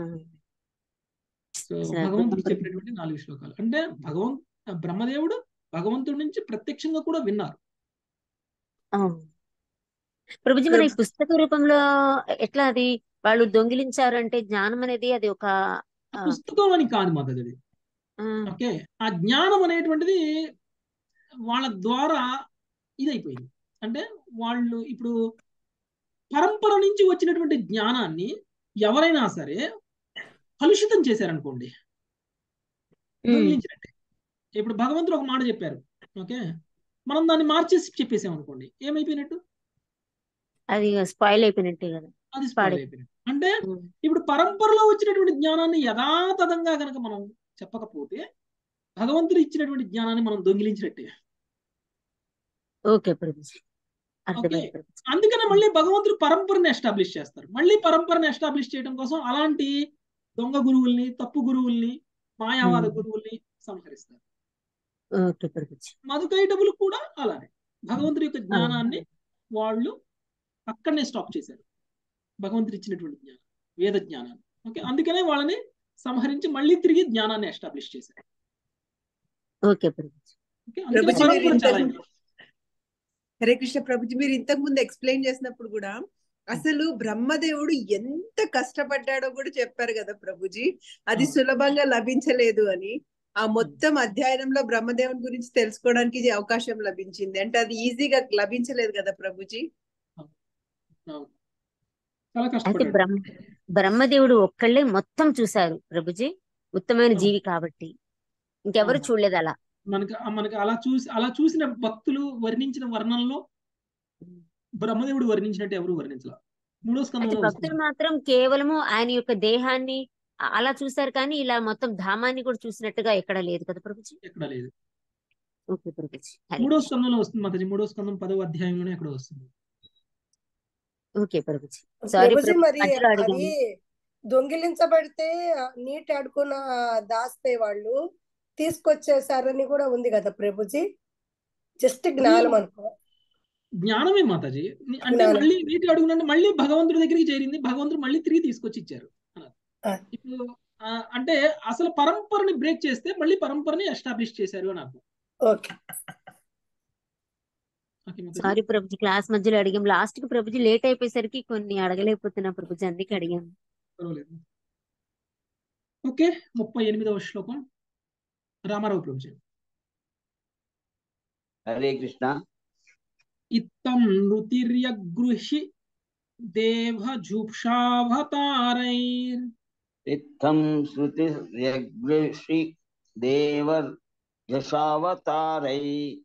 సో సరే, భగవంతుడు బ్రహ్మ- చెప్పినటువంటి నాలుగు శ్లోకాలు అంటే భగవంత్ బ్రహ్మదేవుడు భగవంతుడి నుంచి ప్రత్యక్షంగా కూడా విన్నారు ఆ. ప్రభుజీ మన ఈ పుస్తక రూపంలో ఎట్లా అది వాళ్ళు దొంగిలించారు అంటే జ్ఞానం అనేది అది ఒక ఆ ఆ, పుస్తకం అని కాదు మాధవి ఆ, ఓకే ఆ జ్ఞానం అనేటువంటిది వాళ్ళ ద్వారా ఇదైపోయింది అంటే వాళ్ళు ఇప్పుడు పరంపర నుంచి వచ్చినటువంటి జ్ఞానాన్ని ఎవరైనా సరే కలుషితం చేశారనుకోండి ఉమ్, దొంగిలించినట్టే ఇప్పుడు భగవంతుడు ఒక మాట చెప్పారు ఓకే మనం దాన్ని మార్చేసి చెప్పేసాం అనుకోండి ఏమైపోయినట్టు అది స్పాయిల్ అయిపోయినట్టే కదా అది స్పాయిల్ పాడై- అయిపోయినట్టు అంటే ఉమ్, ఇప్పుడు పరంపరలో వచ్చినటువంటి జ్ఞానాన్ని యథాతథంగా కనుక మనం చెప్పకపోతే భగవంతుడు ఇచ్చినటువంటి జ్ఞానాన్ని మనం దొంగిలించినట్టే ఓకే ప్రభుజీ అర్థమైంది ప్రభుజీ అందుకనే మళ్ళీ భగవంతుడు పరంపరని ఎస్టాబ్లిష్ చేస్తారు మళ్ళీ పరంపరని ఎస్టాబ్లిష్ చేయడం కోసం అలాంటి దొంగ గురువుల్ని తప్పు గురువుల్ని మాయావాద Hmm. గురువుల్ని సంహరిస్తారు ఓకే ప్రభుజీ మధుకైటబులు కూడా అలానే భగవంతుడి యొక్క జ్ఞానాన్ని వాళ్ళు అక్కడనే స్టాప్ చేశారు భగవంతుడు ఇచ్చినటువంటి జ్ఞానం వేద జ్ఞానాన్ని ఓకే అందుకనే వాళ్ళని సంహరించి మళ్ళీ తిరిగి జ్ఞానాన్ని ఎస్టాబ్లిష్ చేశారు ఓకే ప్రభుజీ ఓకే అందుకనే ప్రభుజీ మీరు పరంపర చాలా ఇంతకు- హరే కృష్ణ ప్రభుజీ మీరు ఇంతకు ముందు ఎక్స్ప్లెయిన్ చేసినప్పుడు కూడా అసలు బ్రహ్మదేవుడు ఎంత కష్టపడ్డాడో కూడా చెప్పారు కదా ప్రభుజీ అది అవును. సులభంగా లభించలేదు అని ఆ మొత్తం అధ్యయనంలో బ్రహ్మదేవుని గురించి తెలుసుకోవడానికి ఇది అవకాశం లభించింది అంటే అది ఈజీగా లభించలేదు కదా ప్రభుజీ అవును. చాలా అయితే కష్టపడ్డాడు బ్రహ్మ బ్రహ్మదేవుడు ఒక్కళ్ళే మొత్తం చూశారు ప్రభుజీ ఉత్తమైన అవును. జీవి కాబట్టి ఇంకెవరు అవును. చూడలేదు అలా మనకి మనకి అలా చూసి అలా చూసిన భక్తులు వర్ణించిన వర్ణనలో బ్రహ్మదేవుడు వర్ణించినట్టు ఎవరు వర్ణించాల మూడో అయితే స్కందంలో భక్తులు వస్తుంది మాత్రం కేవలము ఆయన యొక్క దేహాన్ని అ- అలా చూశారు కానీ ఇలా మొత్తం ధామాన్ని కూడా చూసినట్టుగా ఎక్కడ లేదు కదా ప్రభుజీ ఎక్కడ లేదు ఓకే ప్రభుజీ హరే మూడో కృష్ణ. స్కందంలో వస్తుంది మాతాజీ మూడో స్కందం పదవ అధ్యాయంలోనే ఎక్కడ వస్తుంది ఓకే ప్రభుజీ సారీ ప్రభుజీ ప్రభు మరి మధ్యలో అది అడిగాను దొంగిలించబడితే నీటి అడుగున దాస్తే వాళ్ళు తీసుకొచ్చేసారని కూడా ఉంది కదా ప్రభుజీ జస్ట్ జ్ఞానం అనుకో జ్ఞానమే మాతాజీ ని- అంటే జ్ఞానం. మళ్ళీ నీటి అడుగునంటే మళ్ళీ భగవంతుడి దగ్గరికి చేరింది భగవంతుడు మళ్ళీ తిరిగి తీసుకొచ్చి ఇచ్చారు అన్నారు ఆ. ఇప్పుడు ఆ, అంటే అసలు పరంపరని బ్రేక్ చేస్తే మళ్ళీ పరంపరని ఎస్టాబ్లిష్ చేశారు అని అర్థం ఓకే ఓకే మాతాజీ సారీ ప్రభుజీ క్లాస్ మధ్యలో అడిగాం లాస్ట్ కి ప్రభుజీ లేట్ అయిపోయేసరికి కొన్ని అడగలేకపోతున్నా ప్రభుజీ అందుకే అడిగాం పర్వాలేదు ఓకే ముప్పై ఎనిమిదవ శ్లోకం రామారావు ప్రభుజీ హరే కృష్ణ ఇత్తం నృతిర్యగృహి దేవజుప్షావతారైర్ ఇత్థం శృతి యగ్ృషి దేవర్ యశావతారై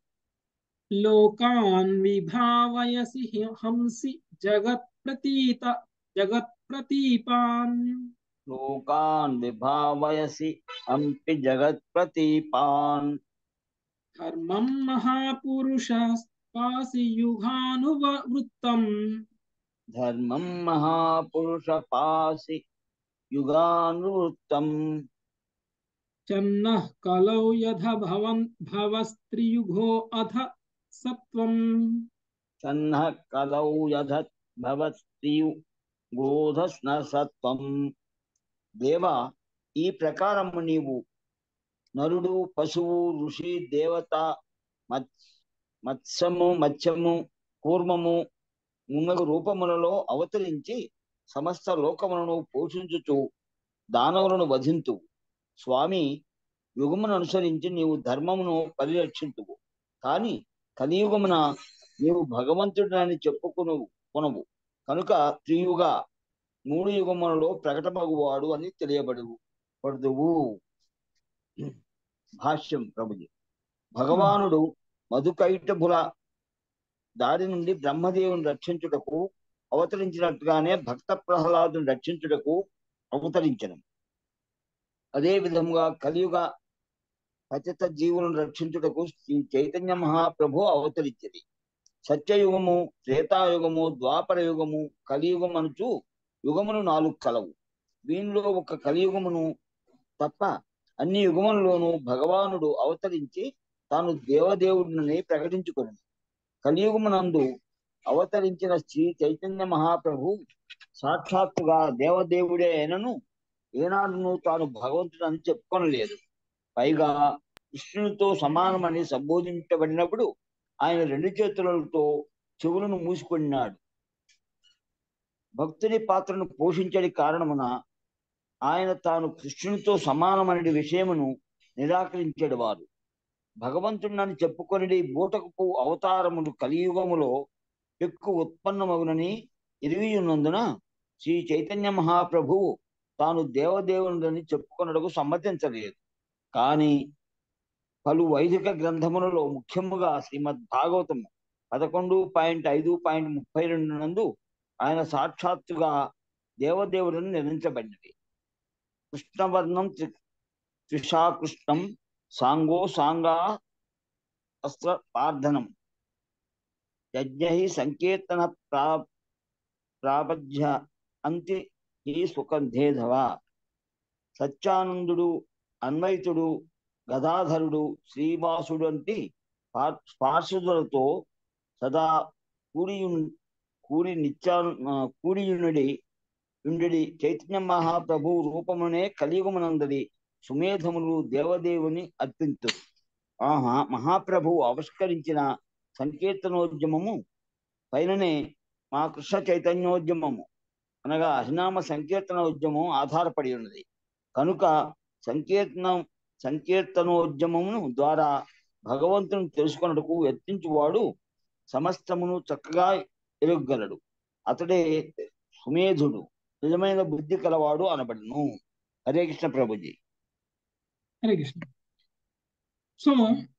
లోకాన్ విభావయసి హి- హంసి జగత్ ప్రతీత జగత్ ప్రతీపాన్ లోకాన్ విభావయసి హంపి జగత్ప్రతీపాన్ ధర్మం మహాపురుష పాసి యుగానువృత్తం ధర్మం మహాపురుష పాసి యుగానువృత్తం చన్న కలౌ యథ భవన్ భవస్త్రియుగో అథ సత్వం సన్న కలౌ యథత్ భవత్యు గోధస్న సత్వం దేవ ఈ ప్రకారము నీవు నరుడు పశువు ఋషి దేవత మత్ మత్స్యము మత్స్యము కూర్మము మున్నగు రూపములలో అవతరించి సమస్త లోకములను పోషించుచు దానవులను వధింతు స్వామి యుగమును అనుసరించి నీవు ధర్మమును పరిరక్షింతువు కాని కలియుగమున నీవు భగవంతుడని చెప్పుకును కొనవు కనుక త్రియుగ మూడు యుగములలో ప్రకటమగువాడు అని తెలియబడు పడుదువు భాష్యం ప్రభుజీ భగవానుడు మధుకైటభుల దారి నుండి బ్రహ్మదేవుని రక్షించుటకు అవతరించినట్టుగానే భక్త ప్రహ్లాదుని రక్షించుటకు అవతరించను అదే విధముగా కలియుగ పతిత జీవులను రక్షించుటకు శ్రీ చైతన్య మహాప్రభు అవతరించింది సత్యయుగము త్రేతాయుగము ద్వాపర యుగము కలియుగం అనుచు యుగములు నాలుగు కలవు దీనిలో ఒక కలియుగమును తప్ప అన్ని యుగములలోనూ భగవానుడు అవతరించి తాను దేవదేవుడిని ప్రకటించుకుని కలియుగమునందు అవతరించిన శ్రీ చైతన్య మహాప్రభు సాక్షాత్తుగా దేవదేవుడే అయినను ఏనాడును తాను భగవంతుడని చెప్పుకొనలేదు పైగా కృష్ణునితో సమానమని సంబోధించబడినప్పుడు ఆయన రెండు చేతులతో చెవులను మూసుకున్నాడు భక్తుని పాత్రను పోషించడి కారణమున ఆయన తాను కృష్ణునితో సమానమనే విషయమును నిరాకరించాడు వారు భగవంతుడిని చెప్పుకొనిడి బూటకపు అవతారములు కలియుగములో ఎక్కువ ఉత్పన్నమగునని ఎరిగి ఉన్నందున శ్రీ చైతన్య మహాప్రభువు తాను దేవదేవుని చెప్పుకొనడకు సమ్మతించలేదు కానీ పలు వైదిక గ్రంథములలో ముఖ్యముగా శ్రీమద్ భాగవతము పదకొండు పాయింట్ ఐదు పాయింట్ ముప్పై రెండు నందు ఆయన సాక్షాత్తుగా దేవదేవుడిని నిర్ణయించబడినది కృష్ణవర్ణం త్రి త్రిషాకృష్ణం సాంగో సాంగా అస్త్ర ప్రార్థనం యజ్ఞ సంకీర్తన ప్రా ప్రాపధ్య అంతి ఈ సుఖంధేధవ సత్యానందుడు అన్వయితుడు గదాధరుడు శ్రీవాసుడు వంటి పార్షదులతో సదా కూడి కూడి నిత్యా కూడియునుడి యుండి చైతన్య మహాప్రభు రూపమునే కలియుగమునందడి సుమేధములు దేవదేవుని అర్పించు ఆహా మహాప్రభు ఆవిష్కరించిన సంకీర్తనోద్యమము పైననే మా కృష్ణ చైతన్యోద్యమము అనగా హరినామ సంకీర్తన ఉద్యమం ఆధారపడి ఉన్నది కనుక సంకీర్తనం సంకీర్తనోద్యమమును ద్వారా భగవంతుని తెలుసుకున్నట్టుకు యత్నించువాడు సమస్తమును చక్కగా ఎరుగలడు అతడే సుమేధుడు నిజమైన బుద్ధి కలవాడు అనబడును హరే కృష్ణ ప్రభుజీ హరే కృష్ణ సో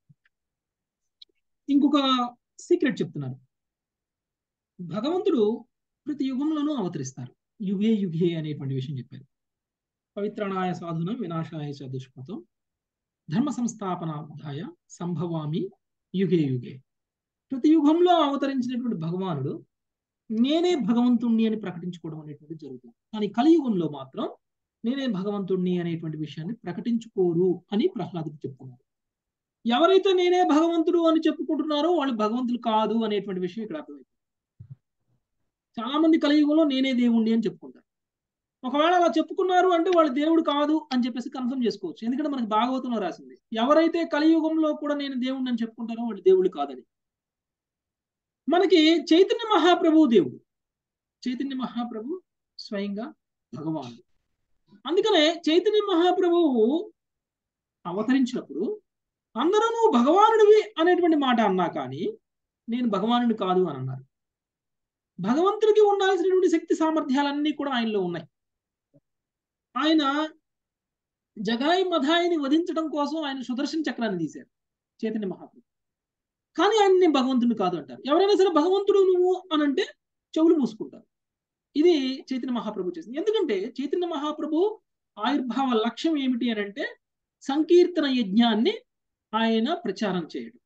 ఇంకొక సీక్రెట్ చెప్తున్నారు భగవంతుడు ప్రతి యుగంలోనూ అవతరిస్తారు యుగే యుగే అనేటువంటి విషయం చెప్పారు పవిత్రణాయ సాధునం వినాశాయ చ దుష్మతం ధర్మ సంస్థాపనార్థాయ సంభవామి యుగే యుగే ప్రతి యుగంలో అవతరించినటువంటి భగవానుడు నేనే భగవంతుణ్ణి అని ప్రకటించుకోవడం అనేటువంటి జరుగుతుంది కానీ కలియుగంలో మాత్రం నేనే భగవంతుణ్ణి అనేటువంటి విషయాన్ని ప్రకటించుకోరు అని ప్రహ్లాదుడు చెప్తున్నారు ఎవరైతే నేనే భగవంతుడు అని చెప్పుకుంటున్నారో వాళ్ళు భగవంతులు కాదు అనేటువంటి విషయం ఇక్కడ అర్థమైంది చాలా మంది కలియుగంలో నేనే దేవుణ్ణి అని చెప్పుకుంటారు ఒకవేళ అలా చెప్పుకున్నారు అంటే వాళ్ళు దేవుడు కాదు అని చెప్పేసి కన్ఫర్మ్ చేసుకోవచ్చు ఎందుకంటే మనకి భాగవతంలో రాసింది ఎవరైతే కలియుగంలో కూడా నేను దేవుడిని అని చెప్పుకుంటారో వాళ్ళు దేవుడు కాదని మనకి చైతన్య మహాప్రభు దేవుడు చైతన్య మహాప్రభు స్వయంగా భగవానుడు అందుకనే చైతన్య మహాప్రభువు అవతరించినప్పుడు అందరూ నువ్వు భగవానుడివి అనేటువంటి మాట అన్నా కానీ నేను భగవానుడు కాదు అని అన్నారు భగవంతుడికి ఉండాల్సినటువంటి శక్తి సామర్థ్యాలన్నీ కూడా ఆయనలో ఉన్నాయి ఆయన జగాయి మధాయిని వధించడం కోసం ఆయన సుదర్శన చక్రాన్ని తీశారు చైతన్య మహాప్రభు కానీ ఆయన నేను భగవంతుడు కాదు అంటారు ఎవరైనా సరే భగవంతుడు నువ్వు అని అంటే చెవులు మూసుకుంటారు ఇది చైతన్య మహాప్రభు చేసింది ఎందుకంటే చైతన్య మహాప్రభు ఆవిర్భావ లక్ష్యం ఏమిటి అని అంటే సంకీర్తన యజ్ఞాన్ని ఆయన ప్రచారం చేయడం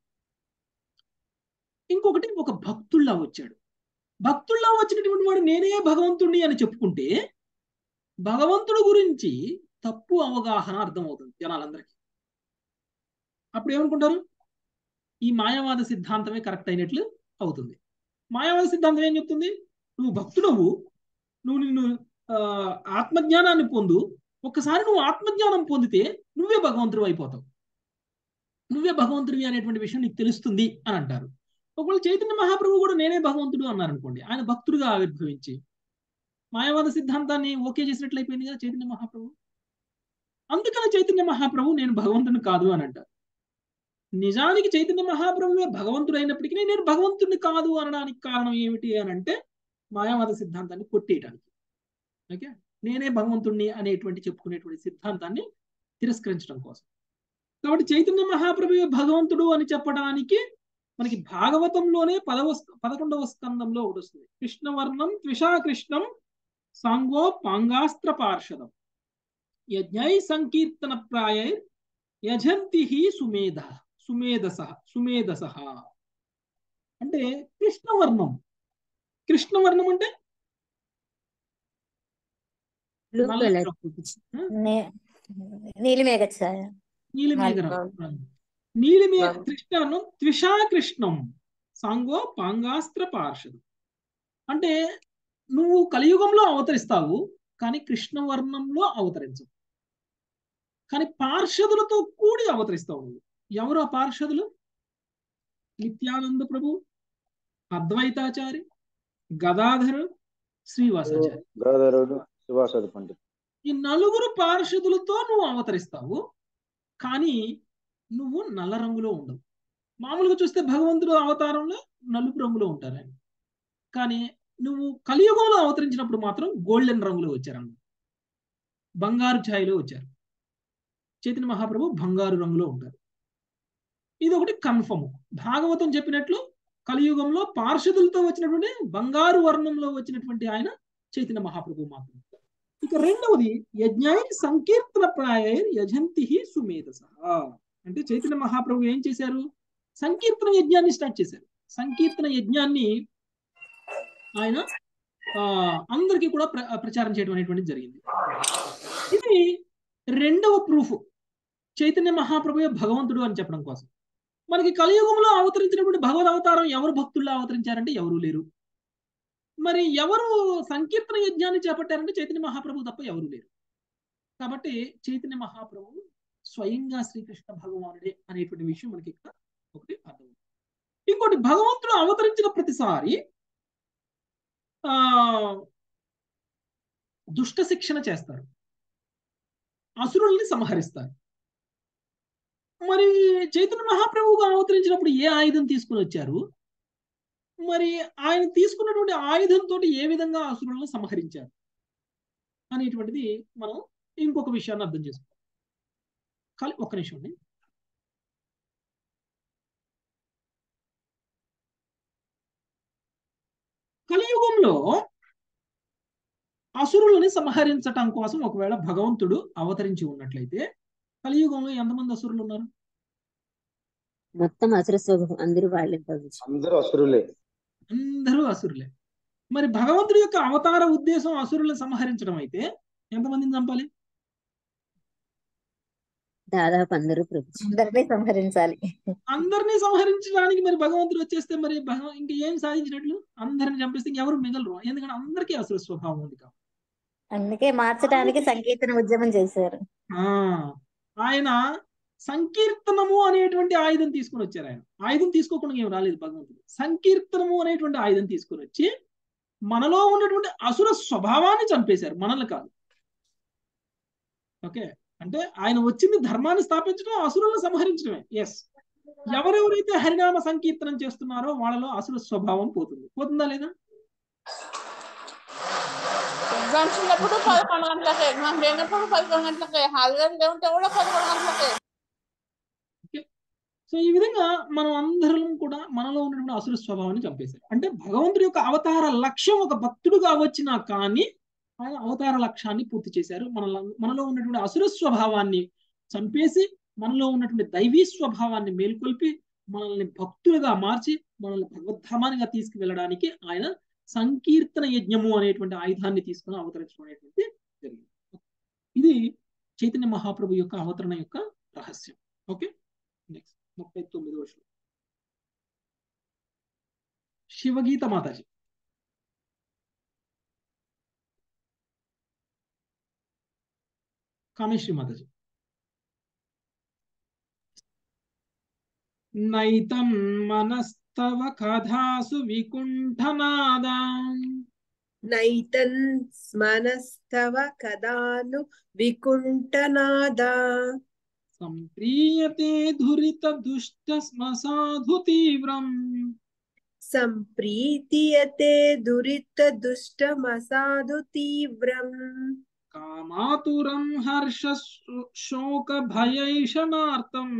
ఇంకొకటి ఒక భక్తుల్లా వచ్చాడు భక్తుల్లా వచ్చినటువంటి వాడు నేనే భగవంతుణ్ణి అని చెప్పుకుంటే భగవంతుడు గురించి తప్పు అవగాహన అర్థమవుతుంది జనాలందరికీ అప్పుడు ఏమనుకుంటారు ఈ మాయావాద సిద్ధాంతమే కరెక్ట్ అయినట్లు అవుతుంది మాయావాద సిద్ధాంతం ఏం చెప్తుంది నువ్వు భక్తుడవు నువ్వు నిన్ను ఆత్మజ్ఞానాన్ని పొందు ఒక్కసారి నువ్వు ఆత్మజ్ఞానం పొందితే నువ్వే భగవంతుడు అయిపోతావు నువ్వే భగవంతుడివి అనేటువంటి విషయం నీకు తెలుస్తుంది అని అంటారు ఒకవేళ చైతన్య మహాప్రభు కూడా నేనే భగవంతుడు అన్నారు అనుకోండి ఆయన భక్తుడుగా ఆవిర్భవించి మాయావాద సిద్ధాంతాన్ని ఓకే చేసినట్లు అయిపోయింది కదా చైతన్య మహాప్రభు అందుకని చైతన్య మహాప్రభు నేను భగవంతుని కాదు అని అంటారు నిజానికి చైతన్య మహాప్రభువే భగవంతుడు అయినప్పటికీ నేను భగవంతుడిని కాదు అనడానికి కారణం ఏమిటి అని అంటే మాయావాద సిద్ధాంతాన్ని కొట్టేయటానికి ఓకే నేనే భగవంతుణ్ణి అనేటువంటి చెప్పుకునేటువంటి సిద్ధాంతాన్ని తిరస్కరించడం కోసం కాబట్టి చైతన్య మహాప్రభువే భగవంతుడు అని చెప్పడానికి మనకి భాగవతంలోనే పదవ పదకొండవ స్కందంలో ఒకటి వస్తుంది కృష్ణవర్ణం త్విషా కృష్ణం సాంగో పాంగాస్త్ర పార్షదం యజ్ఞై సంకీర్తన ప్రాయై యజంతి సుమేధ సుమేధస సుమేధస అంటే కృష్ణవర్ణం కృష్ణవర్ణం అంటే బ్లూ నల్ల కలర్ రంగు. నీలిమేఘ ఛాయ నీలిమేఘనం నీలిమే కృష్ణను త్విషా కృష్ణం సాంగో పాంగాస్త్ర పార్షదు అంటే నువ్వు కలియుగంలో అవతరిస్తావు కానీ కృష్ణవర్ణంలో అవతరించవు కానీ పార్షదులతో కూడి అవతరిస్తావు నువ్వు ఎవరు ఆ పార్షదులు నిత్యానంద ప్రభు అద్వైతాచారి గదాధరు శ్రీవాసాచారి గోదావరుడు సుభాషాది పండిత్ ఈ నలుగురు పార్షదులతో నువ్వు అవతరిస్తావు కానీ నువ్వు నల్ల రంగులో ఉండవు మామూలుగా చూస్తే భగవంతుడు అవతారంలో నలుపు రంగులో ఉంటారు ఆయన కానీ నువ్వు కలియుగంలో అవతరించినప్పుడు మాత్రం గోల్డెన్ రంగులో వచ్చారన్న బంగారు ఛాయలో వచ్చారు చైతన్య మహాప్రభు బంగారు రంగులో ఉంటారు ఇది ఒకటి కన్ఫర్మ్ భాగవతం చెప్పినట్లు కలియుగంలో పార్షదులతో వచ్చినటువంటి బంగారు వర్ణంలో వచ్చినటువంటి ఆయన చైతన్య మహాప్రభు మాత్రం ఇక రెండవది యజ్ఞాయి సంకీర్తన ప్రాయైర్ యజంతి సుమేధస అంటే చైతన్య మహాప్రభు ఏం చేశారు సంకీర్తన యజ్ఞాన్ని స్టార్ట్ చేశారు సంకీర్తన యజ్ఞాన్ని ఆయన ఆ అందరికీ కూడా ప్ర ప్రచారం చేయడం అనేటువంటిది జరిగింది ఇది రెండవ ప్రూఫ్ చైతన్య మహాప్రభు భగవంతుడు అని చెప్పడం కోసం మనకి కలియుగంలో అవతరించినటువంటి భగవద్ అవతారం ఎవరు భక్తుల్లో అవతరించారంటే ఎవరు లేరు మరి ఎవరు సంకీర్తన యజ్ఞాన్ని చేపట్టారంటే చైతన్య మహాప్రభు తప్ప ఎవరు లేరు కాబట్టి చైతన్య మహాప్రభు స్వయంగా శ్రీకృష్ణ భగవానుడే అనేటువంటి విషయం మనకి ఇక్కడ ఒకటి అర్థం ఇంకోటి భగవంతుడు అవతరించిన ప్రతిసారి ఆ దుష్ట శిక్షణ చేస్తారు అసురుల్ని సంహరిస్తారు మరి చైతన్య మహాప్రభువుగా అవతరించినప్పుడు ఏ ఆయుధం తీసుకుని వచ్చారు మరి ఆయన తీసుకున్నటువంటి ఆయుధంతో ఏ విధంగా అసురులను సంహరించారు అనేటువంటిది మనం ఇంకొక విషయాన్ని అర్థం చేసుకోవాలి కానీ ఒక్క నిమిషం అండి కలియుగంలో అసురులని సంహరించటం కోసం ఒకవేళ భగవంతుడు అవతరించి ఉన్నట్లయితే కలియుగంలో ఎంతమంది అసురులు ఉన్నారు మొత్తం అసుర స్వభావం అందరూ వాళ్ళే ప్రభుజీ అందరూ అసురులే అందరూ అసురులే మరి భగవంతుడి యొక్క అవతార ఉద్దేశం అసురులను సంహరించడం అయితే ఎంతమందిని చంపాలి దాదాపు అందరూ ప్రభుజీ అందరినీ సంహరించాలి అందరినీ సంహరించడానికి మరి భగవంతుడు వచ్చేస్తే మరి భగవ ఇంక ఏం సాధించినట్లు అందరిని చంపేస్తే ఎవరు మిగలరు ఎందుకంటే అందరికీ అసుర స్వభావం ఉంది కాబట్టి అందుకే మార్చడానికి సంకీర్తన ఉద్యమం చేశారు ఆ ఆయన సంకీర్తనము అనేటువంటి ఆయుధం తీసుకొని వచ్చారు ఆయన ఆయుధం తీసుకోకుండా ఏం రాలేదు భగవంతుడు సంకీర్తనము అనేటువంటి ఆయుధం తీసుకొని వచ్చి మనలో ఉన్నటువంటి అసుర స్వభావాన్ని చంపేశారు మనల్ని కాదు ఓకే అంటే ఆయన వచ్చింది ధర్మాన్ని స్థాపించడం అసురులను సంహరించడమే ఎస్ ఎవరెవరైతే హరినామ సంకీర్తనం చేస్తున్నారో వాళ్ళలో అసుర స్వభావం పోతుంది పోతుందా లేదా ఎగ్జామ్స్ ఉన్నప్పుడు పదకొండు గంటలకి ఎగ్జామ్ లేనప్పుడు పదకొండు గంటలకి హాలిడేస్ ఉంటే కూడా పదకొండు గంటలకి సో ఈ విధంగా మనం అందరం కూడా మనలో ఉన్నటువంటి అసుర స్వభావాన్ని చంపేశారు అంటే భగవంతుడి యొక్క అవతార లక్ష్యం ఒక భక్తుడుగా వచ్చినా కానీ ఆయన అవతార లక్ష్యాన్ని పూర్తి చేశారు మన మనలో ఉన్నటువంటి అసుర స్వభావాన్ని చంపేసి మనలో ఉన్నటువంటి దైవీ స్వభావాన్ని మేల్కొల్పి మనల్ని భక్తులుగా మార్చి మనల్ని భగవద్ధామానిగా తీసుకువెళ్ళడానికి ఆయన సంకీర్తన యజ్ఞము అనేటువంటి ఆయుధాన్ని తీసుకుని అవతరించడం అనేటువంటి జరిగింది ఇది చైతన్య మహాప్రభు యొక్క అవతరణ యొక్క రహస్యం ఓకే నెక్స్ట్ ముప్పై తొమ్మిది వర్షం శివగీత మాతాజీ కామేశ్వరి మాతాజీ నైతం మనస్తవ కథాసు వికుంఠనాదా నైతన్ స్మనస్తవ కదాను వికుంఠనాదా సంప్రీయతే ధురిత దుష్ట శ్మసాధు తీవ్రం సంప్రీతియతే దురిత దుష్టమసాధు తీవ్రం కామాతురం హర్ష శోక భయైషణార్థం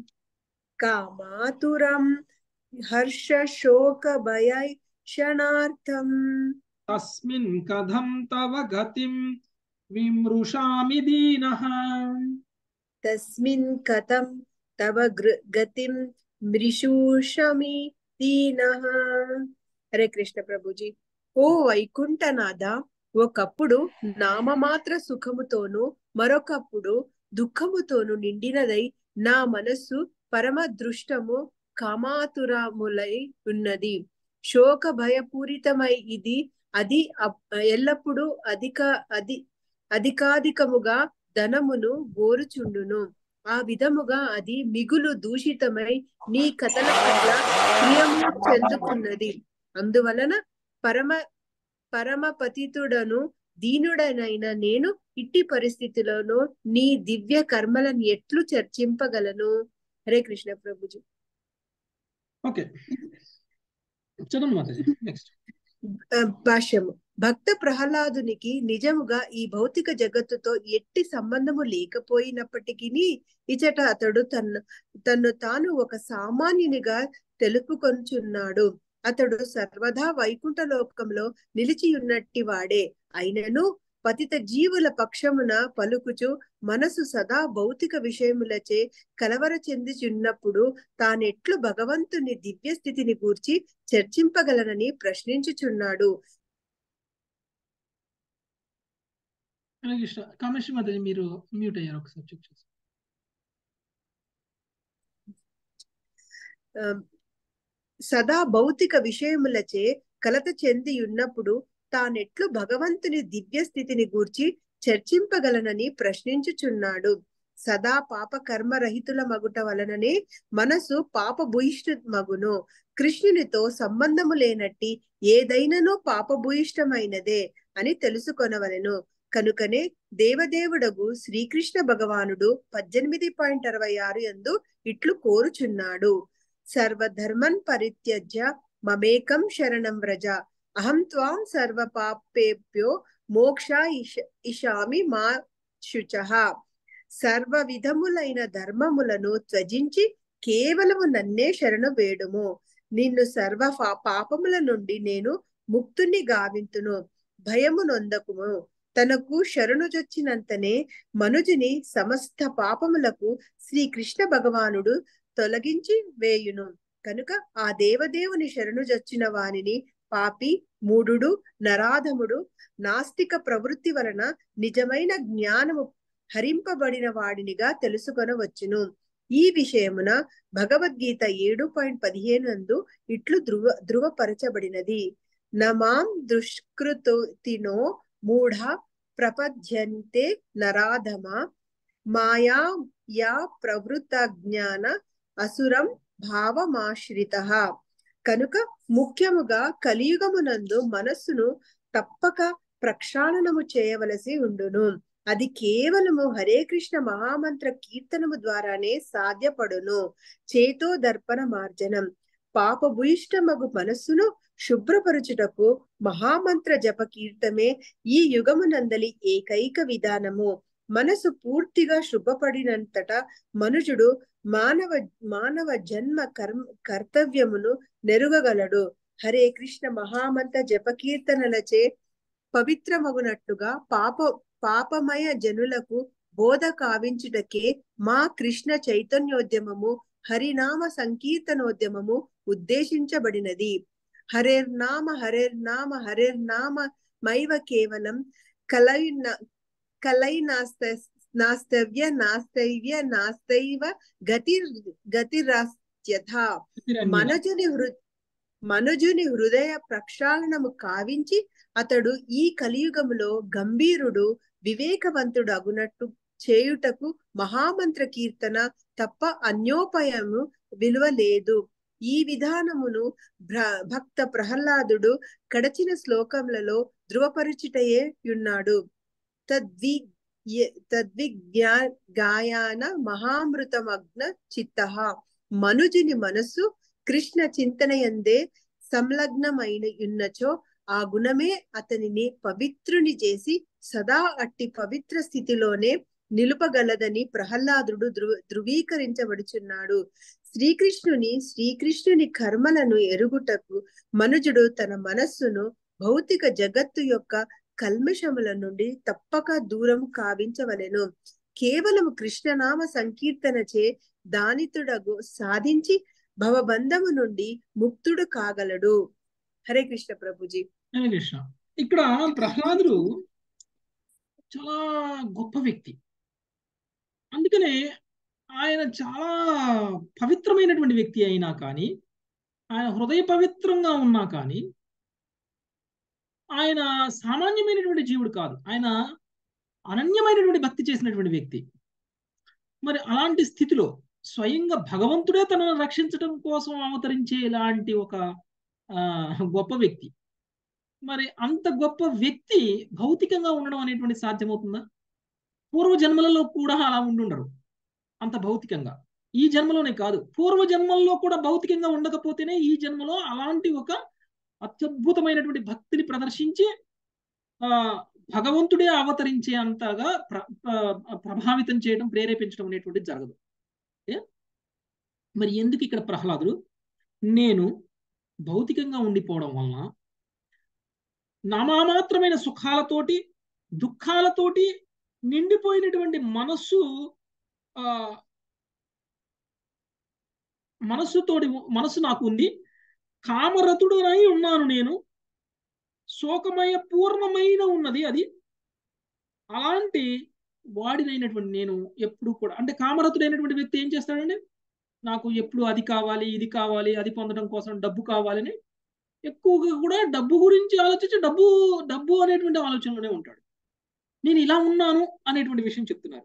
కామాతురం హర్ష శోక భయైషణార్థం తస్మిన్ కథం తవ గతిం విమృషామి దీనః తస్మిన్ కథం తవ గతిం మృషూషమి దీనః హరే కృష్ణ ప్రభుజీ ఓ వైకుంఠనాథ ఒకప్పుడు నామమాత్ర సుఖముతోను మరొకప్పుడు దుఃఖముతోను నిండినదై నా మనస్సు పరమ దృష్టము కామాతురములై ఉన్నది శోక భయపూరితమై ఇది అది ఎల్లప్పుడూ అధిక అధి అధికాధికముగా ధనమును గోరుచుండును ఆ విధముగా అది మిగులు దూషితమై నీ కథల పట్ల ప్రియము చెందుకున్నది అందువలన పరమ పరమ పతితుడను దీనుడనైన నేను ఇట్టి పరిస్థితిలోనూ నీ దివ్య కర్మలను ఎట్లు చర్చింపగలను హరే కృష్ణ ప్రభుజీ ఓకే చదవండి మాతాజీ నెక్స్ట్ భాష్యము భక్త ప్రహ్లాదునికి నిజముగా ఈ భౌతిక జగత్తుతో ఎట్టి సంబంధము లేకపోయినప్పటికీ ఇచట అతడు తన తన్ను తాను ఒక సామాన్యునిగా తెలుపుకొంచున్నాడు అతడు సర్వదా వైకుంఠ లోకంలో నిలిచియున్నట్టి వాడే అయినను పతిత జీవుల పక్షమున పలుకుచు మనసు సదా భౌతిక విషయములచే కలవర చెందిచున్నప్పుడు తానెట్లు భగవంతుని దివ్య స్థితిని గూర్చి చర్చింపగలనని ప్రశ్నించుచున్నాడు హరే కృష్ణ కామేశ్వరి మాతాజీ మీరు మ్యూట్ అయ్యారు ఒకసారి చెక్ చేసి సదా భౌతిక విషయములచే కలత చెంది ఉన్నప్పుడు తానెట్లు భగవంతుని దివ్య స్థితిని గూర్చి చర్చింపగలనని ప్రశ్నించుచున్నాడు సదా పాప కర్మ రహితుల మగుట వలననే మనసు పాప భూయిష్ట మగును కృష్ణునితో సంబంధము లేనట్టి ఏదైనను పాపభూయిష్టమైనదే అని తెలుసుకొనవలెను కనుకనే దేవదేవుడగు శ్రీకృష్ణ భగవానుడు పద్దెనిమిది పాయింట్ అరవై ఆరు ఎందు ఇట్లు కోరుచున్నాడు సర్వధర్మన్ పరిత్యజ్య మమేకం శరణం వ్రజ అహం త్వాం సర్వ పాపేభ్యో మోక్ష ఇష ఇషామి మా శుచ సర్వ విధములైన ధర్మములను త్వజించి కేవలము నన్నే శరణు వేడుము నిన్ను సర్వ పాపముల నుండి నేను ముక్తుని గావింతును భయము నొందకుము తనకు శరణుజొచ్చినంతనే మనుజుని సమస్త పాపములకు శ్రీకృష్ణ భగవానుడు తొలగించి వేయును కనుక ఆ దేవదేవుని శరణుజొచ్చిన వానిని పాపి మూఢుడు నరాధముడు నాస్తిక ప్రవృత్తి వలన నిజమైన జ్ఞానము హరింపబడిన వాడినిగా తెలుసుకొనవచ్చును ఈ విషయమున భగవద్గీత ఏడు పాయింట్ పదిహేను నందు ఇట్లు ధృవ ధృవపరచబడినది నమాం దుష్కృతినో మూఢ ప్రపద్యంతే నరాధమ మాయా యా ప్రవృత్త జ్ఞాన అసురం భావమాశ్రిత కనుక ముఖ్యముగా కలియుగమునందు మనస్సును తప్పక ప్రక్షాళనము చేయవలసి ఉండును అది కేవలము హరే కృష్ణ మహామంత్ర కీర్తనము ద్వారానే సాధ్యపడును చేతో దర్పణ మార్జనం పాపభూయిష్టమగు మనస్సును శుభ్రపరుచుటకు మహామంత్ర జప కీర్తమే ఈ యుగమునందలి ఏకైక విధానము మనసు పూర్తిగా శుభపడినంతట మనుజుడు మానవ మానవ జన్మ కర్మ కర్తవ్యమును నెరుగగలడు హరే కృష్ణ మహామంత్ర జప కీర్తనలచే పవిత్రమగునట్టుగా పాప పాపమయ జనులకు బోధ కావించుటకే మా కృష్ణ చైతన్యోద్యమము హరినామ సంకీర్తనోద్యమము ఉద్దేశించబడినది హరేర్నామ హరేర్నామ హరేర్నామ మైవ కేవలం కలైన కలైనాస్త నాస్తవ్య నాస్తైవ్య నాస్తైవ గతి గతిరాస్త్యథ మనజుని హృ మనుజుని హృదయ ప్రక్షాళనము కావించి అతడు ఈ కలియుగములో గంభీరుడు వివేకవంతుడు అగునట్టు చేయుటకు మహామంత్ర కీర్తన తప్ప అన్యోపయము విలువ లేదు ఈ విధానమును భక్త ప్రహ్లాదుడు కడచిన శ్లోకములలో ధృవపరుచుటయే ఉన్నాడు తద్వి తద్విజ్ఞా గాయాన మహామృతమగ్న చిత్త మనుజుని మనస్సు కృష్ణ చింతనయందే సంలగ్నమైన ఉన్నచో ఆ గుణమే అతనిని పవిత్రుని చేసి సదా అట్టి పవిత్ర స్థితిలోనే నిలుపగలదని ప్రహ్లాదుడు ధృవ ధృవీకరించబడుచున్నాడు శ్రీకృష్ణుని శ్రీకృష్ణుని కర్మలను ఎరుగుటకు మనుజుడు తన మనస్సును భౌతిక జగత్తు యొక్క కల్మషముల నుండి తప్పక దూరం కావించవలెను కేవలం కృష్ణనామ సంకీర్తనచే దానితుడగు సాధించి భవబంధము నుండి ముక్తుడు కాగలడు హరే కృష్ణ ప్రభుజీ హరే కృష్ణ ఇక్కడ ప్రహ్లాదుడు చాలా గొప్ప వ్యక్తి అందుకనే ఆయన చాలా పవిత్రమైనటువంటి వ్యక్తి అయినా కానీ ఆయన హృదయ పవిత్రంగా ఉన్నా కానీ ఆయన సామాన్యమైనటువంటి జీవుడు కాదు ఆయన అనన్యమైనటువంటి భక్తి చేసినటువంటి వ్యక్తి మరి అలాంటి స్థితిలో స్వయంగా భగవంతుడే తనను రక్షించడం కోసం అవతరించే ఇలాంటి ఒక గొప్ప వ్యక్తి మరి అంత గొప్ప వ్యక్తి భౌతికంగా ఉండడం అనేటువంటి సాధ్యమవుతుందా పూర్వ జన్మలలో కూడా అలా ఉండుండరు అంత భౌతికంగా ఈ జన్మలోనే కాదు పూర్వ జన్మల్లో కూడా భౌతికంగా ఉండకపోతేనే ఈ జన్మలో అలాంటి ఒక అత్యద్భుతమైనటువంటి భక్తిని ప్రదర్శించి ఆ భగవంతుడే అవతరించే అంతగా ప్ర ప్రభావితం చేయడం ప్రేరేపించడం అనేటువంటిది జరగదు మరి ఎందుకు ఇక్కడ ప్రహ్లాదుడు నేను భౌతికంగా ఉండిపోవడం వలన నామామాత్రమైన సుఖాలతోటి దుఃఖాలతోటి నిండిపోయినటువంటి మనస్సు ఆ మనస్సుతోటి మనస్సు నాకు ఉంది కామరతుడునై ఉన్నాను నేను శోకమయ పూర్ణమైన ఉన్నది అది అలాంటి వాడినైనటువంటి నేను ఎప్పుడు కూడా అంటే కామరతుడైనటువంటి వ్యక్తి ఏం చేస్తాడండి నాకు ఎప్పుడు అది కావాలి ఇది కావాలి అది పొందడం కోసం డబ్బు కావాలని ఎక్కువగా కూడా డబ్బు గురించి ఆలోచించి డబ్బు డబ్బు అనేటువంటి ఆలోచనలోనే ఉంటాడు నేను ఇలా ఉన్నాను అనేటువంటి విషయం చెప్తున్నారు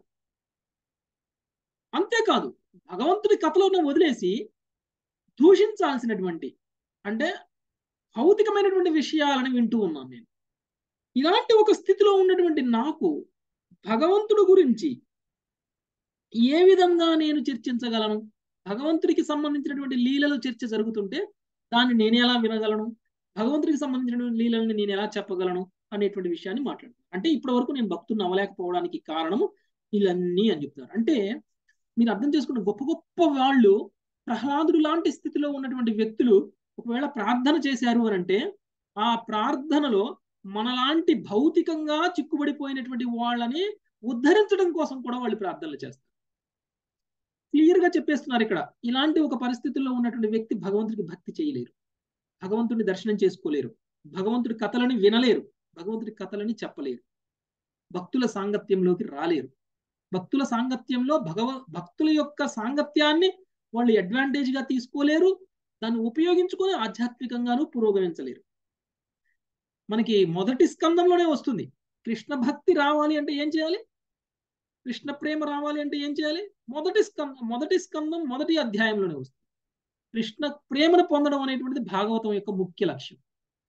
అంతేకాదు భగవంతుడి కథలోనే వదిలేసి దూషించాల్సినటువంటి అంటే భౌతికమైనటువంటి విషయాలను వింటూ ఉన్నాను నేను ఇలాంటి ఒక స్థితిలో ఉన్నటువంటి నాకు భగవంతుడు గురించి ఏ విధంగా నేను చర్చించగలను భగవంతుడికి సంబంధించినటువంటి లీలలు చర్చ జరుగుతుంటే దాన్ని నేను ఎలా వినగలను భగవంతుడికి సంబంధించినటువంటి లీలల్ని నేను ఎలా చెప్పగలను అనేటువంటి విషయాన్ని మాట్లాడుతాను అంటే ఇప్పటి వరకు నేను భక్తుని అవ్వలేకపోవడానికి కారణము వీళ్ళన్నీ అని చెప్తున్నారు అంటే మీరు అర్థం చేసుకున్న గొప్ప గొప్ప వాళ్ళు ప్రహ్లాదుడు లాంటి స్థితిలో ఉన్నటువంటి వ్యక్తులు ఒకవేళ ప్రార్థన చేశారు అని అంటే ఆ ప్రార్థనలో మనలాంటి భౌతికంగా చిక్కుబడిపోయినటువంటి వాళ్ళని ఉద్ధరించడం కోసం కూడా వాళ్ళు ప్రార్థనలు చేస్తారు క్లియర్ గా చెప్పేస్తున్నారు ఇక్కడ ఇలాంటి ఒక పరిస్థితుల్లో ఉన్నటువంటి వ్యక్తి భగవంతుడికి భక్తి చేయలేరు భగవంతుడిని దర్శనం చేసుకోలేరు భగవంతుడి కథలని వినలేరు భగవంతుడి కథలని చెప్పలేరు భక్తుల సాంగత్యంలోకి రాలేరు భక్తుల సాంగత్యంలో భగవ భక్తుల యొక్క సాంగత్యాన్ని వాళ్ళు అడ్వాంటేజ్ గా తీసుకోలేరు దాన్ని ఉపయోగించుకొని ఆధ్యాత్మికంగాను పురోగమించలేరు మనకి మొదటి స్కందంలోనే వస్తుంది కృష్ణ భక్తి రావాలి అంటే ఏం చేయాలి కృష్ణ ప్రేమ రావాలి అంటే ఏం చేయాలి మొదటి స్కందం మొదటి స్కందం మొదటి అధ్యాయంలోనే వస్తుంది కృష్ణ ప్రేమను పొందడం అనేటువంటిది భాగవతం యొక్క ముఖ్య లక్ష్యం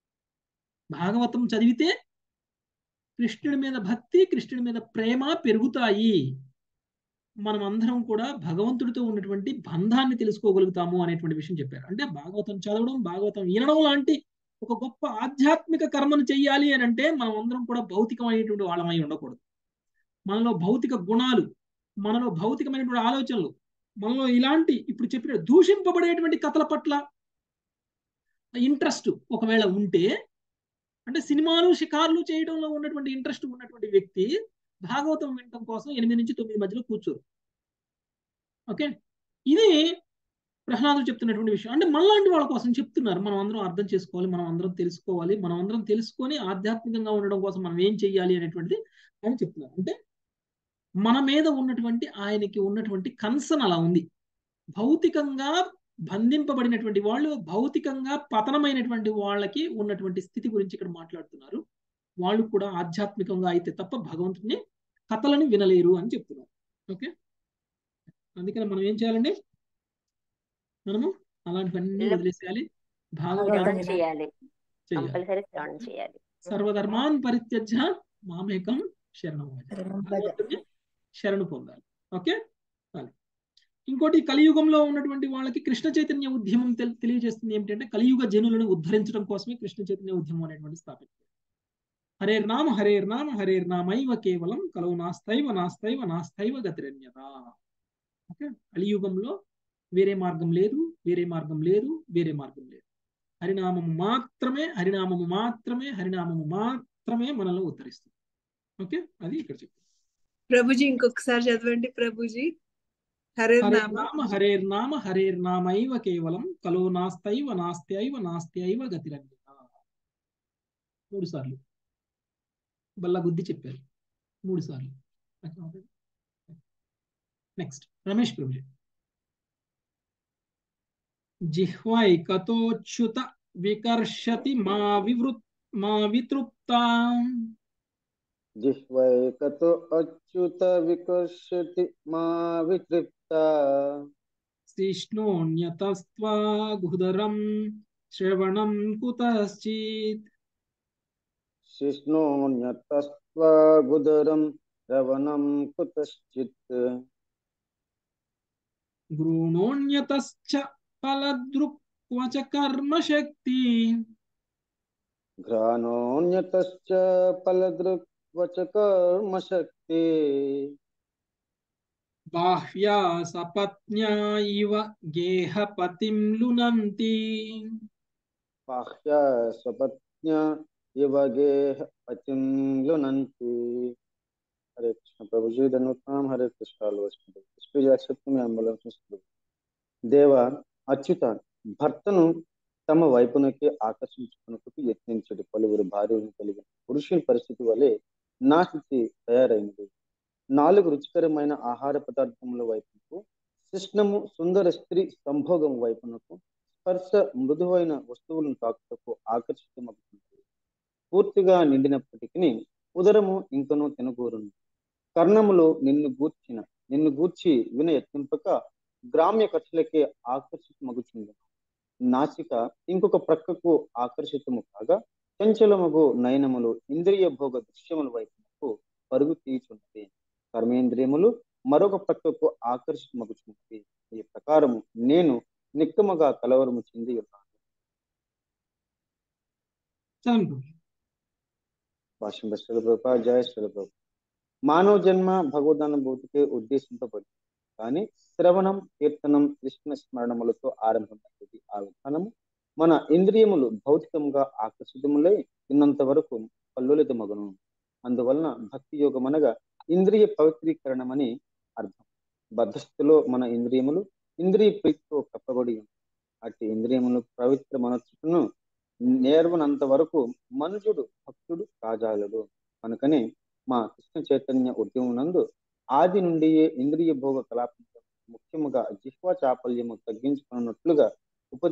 భాగవతం చదివితే కృష్ణుడి మీద భక్తి కృష్ణుడి మీద ప్రేమ పెరుగుతాయి మనం అందరం కూడా భగవంతుడితో ఉన్నటువంటి బంధాన్ని తెలుసుకోగలుగుతాము అనేటువంటి విషయం చెప్పారు అంటే భాగవతం చదవడం భాగవతం వినడం లాంటి ఒక గొప్ప ఆధ్యాత్మిక కర్మను చెయ్యాలి అని అంటే మనం అందరం కూడా భౌతికమైనటువంటి వాళ్ళమై ఉండకూడదు మనలో భౌతిక గుణాలు మనలో భౌతికమైనటువంటి ఆలోచనలు మనలో ఇలాంటి ఇప్పుడు చెప్పిన దూషింపబడేటువంటి కథల పట్ల ఇంట్రెస్ట్ ఒకవేళ ఉంటే అంటే సినిమాలు షికార్లు చేయడంలో ఉన్నటువంటి ఇంట్రెస్ట్ ఉన్నటువంటి వ్యక్తి భాగవతం వినటం కోసం ఎనిమిది నుంచి తొమ్మిది మధ్యలో కూర్చోరు ఓకే ఇది ప్రహ్లాదుడు చెప్తున్నటువంటి విషయం అంటే మనలాంటి వాళ్ళ కోసం చెప్తున్నారు మనం అందరం అర్థం చేసుకోవాలి మనం అందరం తెలుసుకోవాలి మనం అందరం తెలుసుకొని ఆధ్యాత్మికంగా ఉండడం కోసం మనం ఏం చెయ్యాలి అనేటువంటిది ఆయన చెప్తున్నారు అంటే మన మీద ఉన్నటువంటి ఆయనకి ఉన్నటువంటి కన్సన్ అలా ఉంది భౌతికంగా బంధింపబడినటువంటి వాళ్ళు భౌతికంగా పతనమైనటువంటి వాళ్ళకి ఉన్నటువంటి స్థితి గురించి ఇక్కడ మాట్లాడుతున్నారు వాళ్ళు కూడా ఆధ్యాత్మికంగా అయితే తప్ప భగవంతుని కథలను వినలేరు అని చెప్తున్నారు ఓకే అందుకని మనం ఏం చేయాలండి మనము అలాంటివన్నీ వదిలేసేయాలి శ్రవణం భాగవతాన్ని చేయాలి చేయాలి కంపల్సరీ శ్రవణం చేయాలి సర్వధర్మాన్ పరిత్యజ్య మామేకం శరణం భగవంతుని శరణు పొందాలి ఓకే అది ఇంకోటి కలియుగంలో ఉన్నటువంటి వాళ్ళకి కృష్ణ చైతన్య ఉద్యమం తెల్- తెలియజేస్తుంది ఏమిటంటే కలియుగ జనులను ఉద్ధరించడం కోసమే కృష్ణ చైతన్య ఉద్యమం అనేటువంటి స్థాపించారు హరేర్ నామ హరేర్ నామ హరేర్ నామైవ కేవలం కలవు నాస్తైవ నాస్తైవ నాస్తైవ గతిరన్యత ఓకే కలియుగంలో వేరే మార్గం లేదు వేరే మార్గం లేదు వేరే మార్గం లేదు హరినామము మాత్రమే హరినామము మాత్రమే హరినామము మాత్రమే మనల్ని ఉద్ధరిస్తుంది ఓకే అది ఇక్కడ చెప్పు ప్రభుజీ ఇంకొకసారి చదవండి ప్రభుజీ హరే హరేర్ నామ నామ హరేర్ నామ హరేర్ నామైవ కేవలం కలో నాస్తైవ నాస్త్యైవ నాస్త్యైవ గతిరన్యత మూడు సార్లు బల్ల గుద్ది చెప్పారు మూడు సార్లు నెక్స్ట్ రమేష్ ప్రభుజీ జిహ్వైకతోచ్యుత వికర్షతి మా వివృత్ మా వితృప్తా జిహ్వైకతో అచ్యుత వికర్షతి మా వితృప్త శిష్ణోన్యతస్త్వా గుహుదరం శ్రవణం కుతశ్చిత్ శిష్ణోన్యతస్త్వగుదరం రవణం కుతశ్చిత్ గృణోన్యతశ్చ ఫలదృక్వచ కర్మశక్తి ఘ్రాణోన్యతశ్చ ఫలదృక్వచ కర్మశక్తి బాహ్యా సపత్న్యా ఇవ గేహపతిం లునంతి బాహ్య స్వపత్న్య ఇవ గేహ పతిం లునంతి హరే కృష్ణ ప్రభుజీ ధన్యవాదం హరే కృష్ణ స్పీచ్ యాక్సెప్ట్ మీ అంబులెన్స్ దేవ అచ్యుత భర్తను తమ వైపునకి ఆకర్షించుకున్నకు యత్నించడు పలువురు భార్యను కలిగిన పురుషుని పరిస్థితి వలె నా స్థితి తయారైనది నాలుగు రుచికరమైన ఆహార పదార్థముల వైపునకు శిష్ణము సుందర స్త్రీ సంభోగం వైపునకు స్పర్శ మృదువైన వస్తువులను తాకుటకు ఆకర్షితమవుతుంది పూర్తిగా నిండినప్పటికీ ఉదరము ఇంకనూ తినగూరును కర్ణములు నిన్ను గూర్చిన నిన్ను గూర్చి విన యత్నింపక గ్రామ్య ఖర్చులకే ఆకర్షితమగుచుంది నాసిక ఇంకొక ప్రక్కకు ఆకర్షితము కాగా చంచలముగు నయనములు ఇంద్రియ భోగ దృశ్యముల వైపునకు పరుగు తీయుచున్నది కర్మేంద్రియములు మరొక ప్రక్కకు ఆకర్షితమగుచున్నది ఈ ప్రకారము నేను నిక్కమగా కలవరము చెంది ఉన్నాను చదువు భాష్యం శ్రీలప్రభ జయ శ్రీలప్రభ మానవ జన్మ భగవదానుభూతికి ఉద్దేశింపబడింది కానీ శ్రవణం కీర్తనం కృష్ణ స్మరణములతో ఆరంభమైనది ఆ విధానము మన ఇంద్రియములు భౌతికంగా ఆకర్షితములై ఉన్నంత వరకు కల్లోలితమగును అందువలన భక్తి యోగం అనగా ఇంద్రియ పవిత్రీకరణమని అర్థం బద్ధస్థితిలో మన ఇంద్రియములు ఇంద్రియ ప్రీతితో కప్పబడి ఉంది. అట్టి ఇంద్రియములు పవిత్ర మనస్సును నేర్వనంత వరకు మనుజుడు భక్తుడు కాజాలడు కనుకనే మా కృష్ణ చైతన్య ఉద్యమం నందు ఆది నుండియే ఇంద్రియ భోగ కలాపంలో ముఖ్యముగా జిహ్వా చాపల్యము తగ్గించుకున్నట్లుగా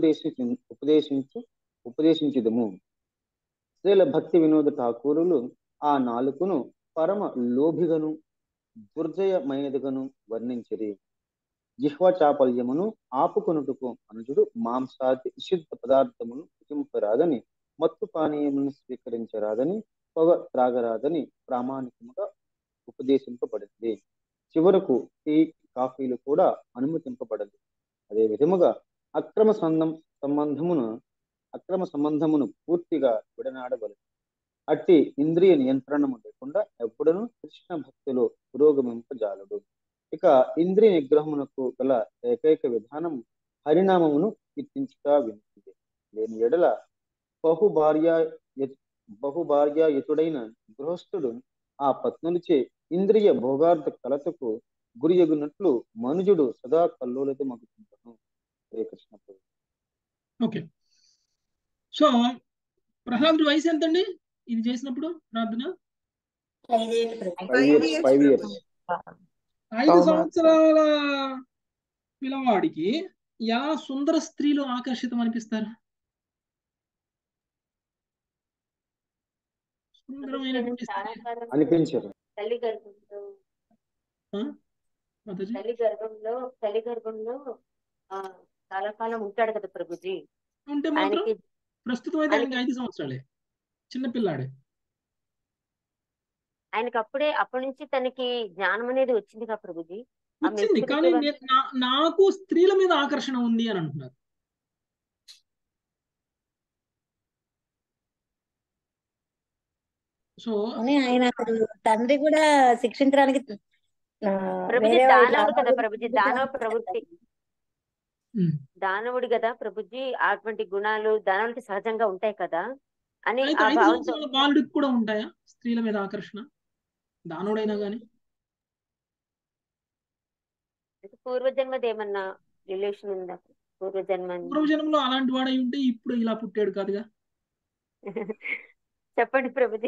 ఉపదేశించు ఉపదేశించు ఉపదేశించుదము శ్రీల భక్తి వినోద ఠాకూరులు ఆ నాలుకను పరమ లోభిగను దుర్జయమైనదిగను వర్ణించిరి జిహ్వ చాపల్యమును ఆపుకొనుటకు అనుజుడు మాంసాది నిషిద్ధ పదార్థమును భుజింపరాదని మత్తు పానీయమును స్వీకరించరాదని పొగ త్రాగరాదని ప్రామాణికముగా ఉపదేశింపబడింది చివరకు టీ కాఫీలు కూడా అనుమతింపబడదు అదే విధముగా అక్రమ సంబంధం సంబంధమును అక్రమ సంబంధమును పూర్తిగా విడనాడవలదు అట్టి ఇంద్రియ నియంత్రణము లేకుండా ఎప్పుడను కృష్ణ భక్తిలో పురోగమింపజాలడు ఇక ఇంద్రియ నిగ్రహమునకు గల ఏకైక విధానం హరినామమును కీర్తించుట వినిపింది లేని ఎడల బహుభార్య బహుభార్యాయుతుడైన గృహస్థుడు ఆ పత్నులచే ఇంద్రియ భోగార్థ కలతకు గురియగునట్లు మనుజుడు సదా కల్లోలిత మగుతుంటాను హరే కృష్ణ ప్రభు ఓకే సో ప్రహ్లాదుడి వయసు ఎంతండి ఇది చేసినప్పుడు ప్రార్థన ఫైవ్ ఇయర్స్ ఫైవ్ ఇయర్స్ ఐదు సంవత్సరాల పిల్లవాడికి ఎలా సుందర స్త్రీలు ఆకర్షితం అనిపిస్తారు సుందరమైనటువంటి చాలా స్త్రీ కాలం అనిపించరు తల్లి గర్భంలో ఆ? మాతాజీ తల్లి గర్భంలో తల్లి గర్భంలో ఆ చాలా కాలం ఉంటాడు కదా ప్రభుజీ ఉంటే మాత్రం ఆయనకి ప్రస్తుతం అయితే ఆయనకి ఆయనకి ఐదు సంవత్సరాలే చిన్న పిల్లాడే ఆయనకి అప్పుడే అప్పటి నుంచి తనకి జ్ఞానం అనేది వచ్చింది కదా ప్రభుజీ ఆ వచ్చింది మెచ్యూరిటీ కానీ వల్ల నే- నా- నాకు స్త్రీల మీద ఆకర్షణ ఉంది అని అంటున్నారు సో అని ఆయన అసలు తండ్రి కూడా శిక్షించడానికి ఆ, ప్రభుజీ వేరే వాళ్ళ దానవుడు కదా దానవుడు ప్రభుజీ దానవ ప్రవృత్తి ఉమ్. దానవుడు కదా ప్రభుజీ అటువంటి గుణాలు దానవులకి సహజంగా ఉంటాయి కదా అని అయితే ఆ ఐదు భావంతో సంవత్సరాల బాలుడికి కూడా ఉంటాయా స్త్రీల మీద ఆకర్షణ దానుడైనా గాని పూర్వజన్మది ఏమన్నా రిలేషన్ ఉందా పూర్వజన్మ పూర్వజన్మలో అలాంటి వాడై ఉంటే ఇప్పుడు ఇలా పుట్టాడు కాదుగా చెప్పండి ప్రభుజీ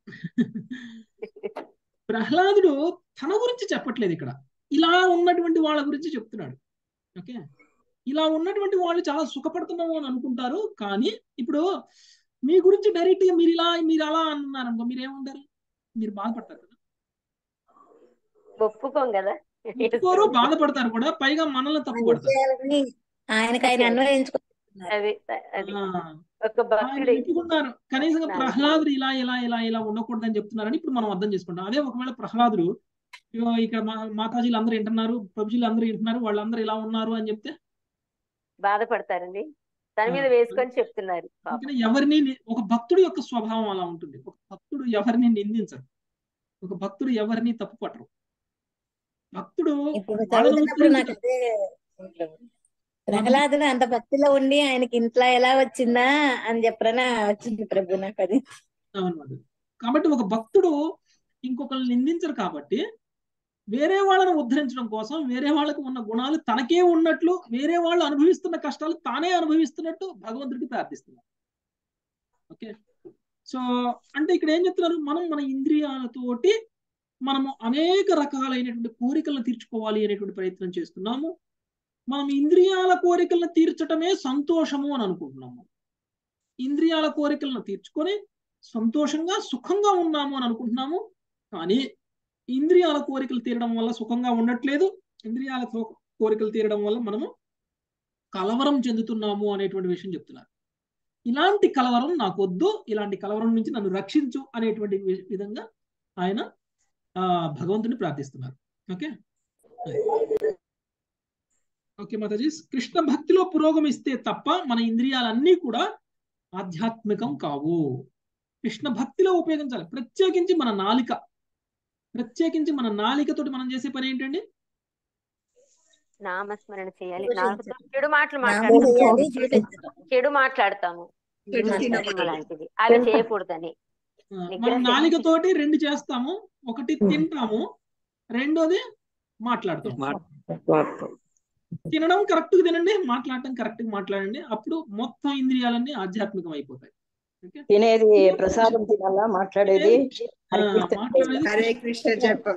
ప్రహ్లాదుడు తన గురించి చెప్పట్లేదు ఇక్కడ ఇలా ఉన్నటువంటి వాళ్ళ గురించి చెప్తున్నాడు ఓకే ఇలా ఉన్నటువంటి వాళ్ళు చాలా సుఖపడుతున్నాము అని అనుకుంటారు కానీ ఇప్పుడు మీ గురించి డైరెక్ట్ గా మీరు ఇలా మీరు అలా అన్నారు అనుకో మీరు ఏమంటారు మీరు బాధపడతారు కదా ఒప్పుకోం కదా ఒప్పుకోరు బాధపడతారు కూడా పైగా మనల్ని తప్పు ఆయన పడతారు విషయాలని ఆయనకి ఆయన అన్వయించుకుంటున్నారు అది అది ఆ, ఒక ఆయన భక్తుడి ఒప్పుకున్నారు కనీసంగా నా- ప్రహ్లాదుడు ఇలా ఇలా ఇలా ఇలా ఉండకూడదని చెప్తున్నారని ఇప్పుడు మనం అర్థం చేసుకుంటాం అదే ఒకవేళ ప్రహ్లాదుడు ఇగో ఇక్కడ మా మాతాజీలు అందరూ వింటున్నారు ప్రభుజీలు అందరూ వింటున్నారు వాళ్ళందరూ ఇలా ఉన్నారు అని చెప్తే బాధపడతారండి తన మీద ఆ, వేసుకొని చెప్తున్నారు పాపం అందుకని ఎవరిని ని- ఒక భక్తుడి యొక్క స్వభావం అలా ఉంటుంది ఒక భక్తుడు ఎవరిని నిందించరు ఒక భక్తుడు ఎవరిని తప్పు పట్టరు భక్తుడు ఇప్పుడు వాళ్ళని చదువుతున్నప్పుడు నాకు ఉద్ధరించడం అదే ప్రహ్లాదుడు అంత భక్తిలో ఉండి ఆయనకి ఇంట్లో ఎలా వచ్చిందా అని చెప్పరనా వచ్చింది ప్రభు నాకు అది అనమాట కాబట్టి ఒక భక్తుడు ఇంకొకరిని నిందించరు కాబట్టి వేరే వాళ్ళని ఉద్ధరించడం కోసం వేరే వాళ్ళకు ఉన్న గుణాలు తనకే ఉన్నట్లు వేరే వాళ్ళు అనుభవిస్తున్న కష్టాలు తానే అనుభవిస్తున్నట్టు భగవంతుడికి ప్రార్థిస్తున్నారు ఓకే సో అంటే ఇక్కడ ఏం చెప్తున్నారు మనం మన ఇంద్రియాలతోటి మనము అనేక రకాలైనటువంటి కోరికలను తీర్చుకోవాలి అనేటువంటి ప్రయత్నం చేస్తున్నాము మనం ఇంద్రియాల కోరికలను తీర్చటమే సంతోషము అని అనుకుంటున్నాము ఇంద్రియాల కోరికలను తీర్చుకొని సంతోషంగా సుఖంగా ఉన్నాము అని అనుకుంటున్నాము కానీ ఇంద్రియాల కోరికలు తీరడం వల్ల సుఖంగా ఉండట్లేదు ఇంద్రియాల కో- కోరికలు తీరడం వల్ల మనము కలవరం చెందుతున్నాము అనేటువంటి విషయం చెప్తున్నారు ఇలాంటి కలవరం నాకు వద్దు ఇలాంటి కలవరం నుంచి నన్ను రక్షించు అనేటువంటి వి- విధంగా ఆయన ఆ భగవంతుని ప్రార్థిస్తున్నారు ఓకే ఓకే మాతాజీ కృష్ణ భక్తిలో పురోగమిస్తే తప్ప మన ఇంద్రియాలన్నీ కూడా ఆధ్యాత్మికం కావు కృష్ణ భక్తిలో ఉపయోగించాలి ప్రత్యేకించి మన నాలిక ప్రత్యేకించి మన నాలికతోటి మనం చేసే పని ఏంటండి నామస్మరణ చేయాలి సంతోషించడం. నాలుగుతో చెడు మాటలు నామం మాట్లాడతాము చేయాలి చెడు జీవించడం చెడు మాట్లాడతాము చెడు మంత్రం తినకూడదు లాంటిది అవి చేయకూడదని ఆ, మన నిగ్రహం నాలికతోటి రెండు చేస్తాము ఒకటి తింటాము రెండోది మాట్లాడతాం తినడం కరెక్ట్ గా తినండి మాట్లాడటం కరెక్ట్ గా మాట్లాడండి అప్పుడు మొత్తం ఇంద్రియాలన్నీ ఆధ్యాత్మికం అయిపోతాయి ఓకే తినేది ప్రసాదం తినాలా మాట్లాడేది ఆ, హరే కృష్ణ మాట్లాడేది హరే కృష్ణ చెప్పం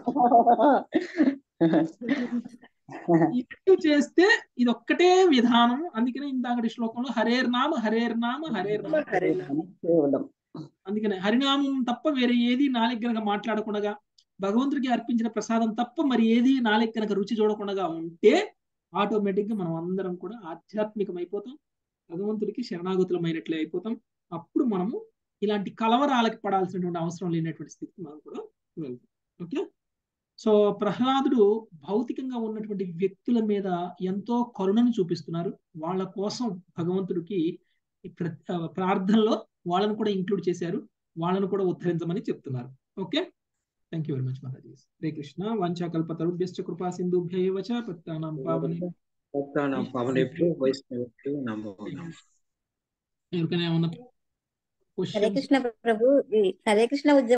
ఈ రెండు చేస్తే ఇది ఒక్కటే విధానం అందుకనే ఇందాకటి శ్లోకంలో హరేర్ నామ హరేర్ నామ హరేర్ నామ హరే కేవలం అందుకనే హరినామం తప్ప వేరే ఏది నాలుగు గనక మాట్లాడకుండా భగవంతుడికి అర్పించిన ప్రసాదం తప్ప మరి ఏది నాలుగు గనక రుచి చూడకుండా ఉంటే ఆటోమేటిక్ గా మనం అందరం కూడా ఆధ్యాత్మికం అయిపోతాం భగవంతుడికి శరణాగతులమైనట్లే అయిపోతాం అప్పుడు మనము ఇలాంటి కలవరాలకి పడాల్సినటువంటి అవసరం లేనటువంటి స్థితికి మనం కూడా వెళ్తాం ఓకే సో ప్రహ్లాదుడు భౌతికంగా ఉన్నటువంటి వ్యక్తుల మీద ఎంతో కరుణను చూపిస్తున్నారు వాళ్ళ కోసం భగవంతుడికి ఈ ప్ర- ఆ, ప్రార్థనలో వాళ్ళను కూడా ఇంక్లూడ్ చేశారు వాళ్ళను కూడా ఉద్ధరించమని చెప్తున్నారు okay thank you very much మాతాజీ హరే కృష్ణ వంచాకల్పతరుభ్యశ్చ కృపా సింధుభ్యైవ చ పత్తానాం పావనే భక్తానాం పావనేభ్యో వైష్ణవేభ్యో నమో నమః ఎవరికైనా ఏమన్నా హరే క్వశ్చన్స్ కృష్ణ ప్రభు ఈ హరే కృష్ణ ఉద్యమం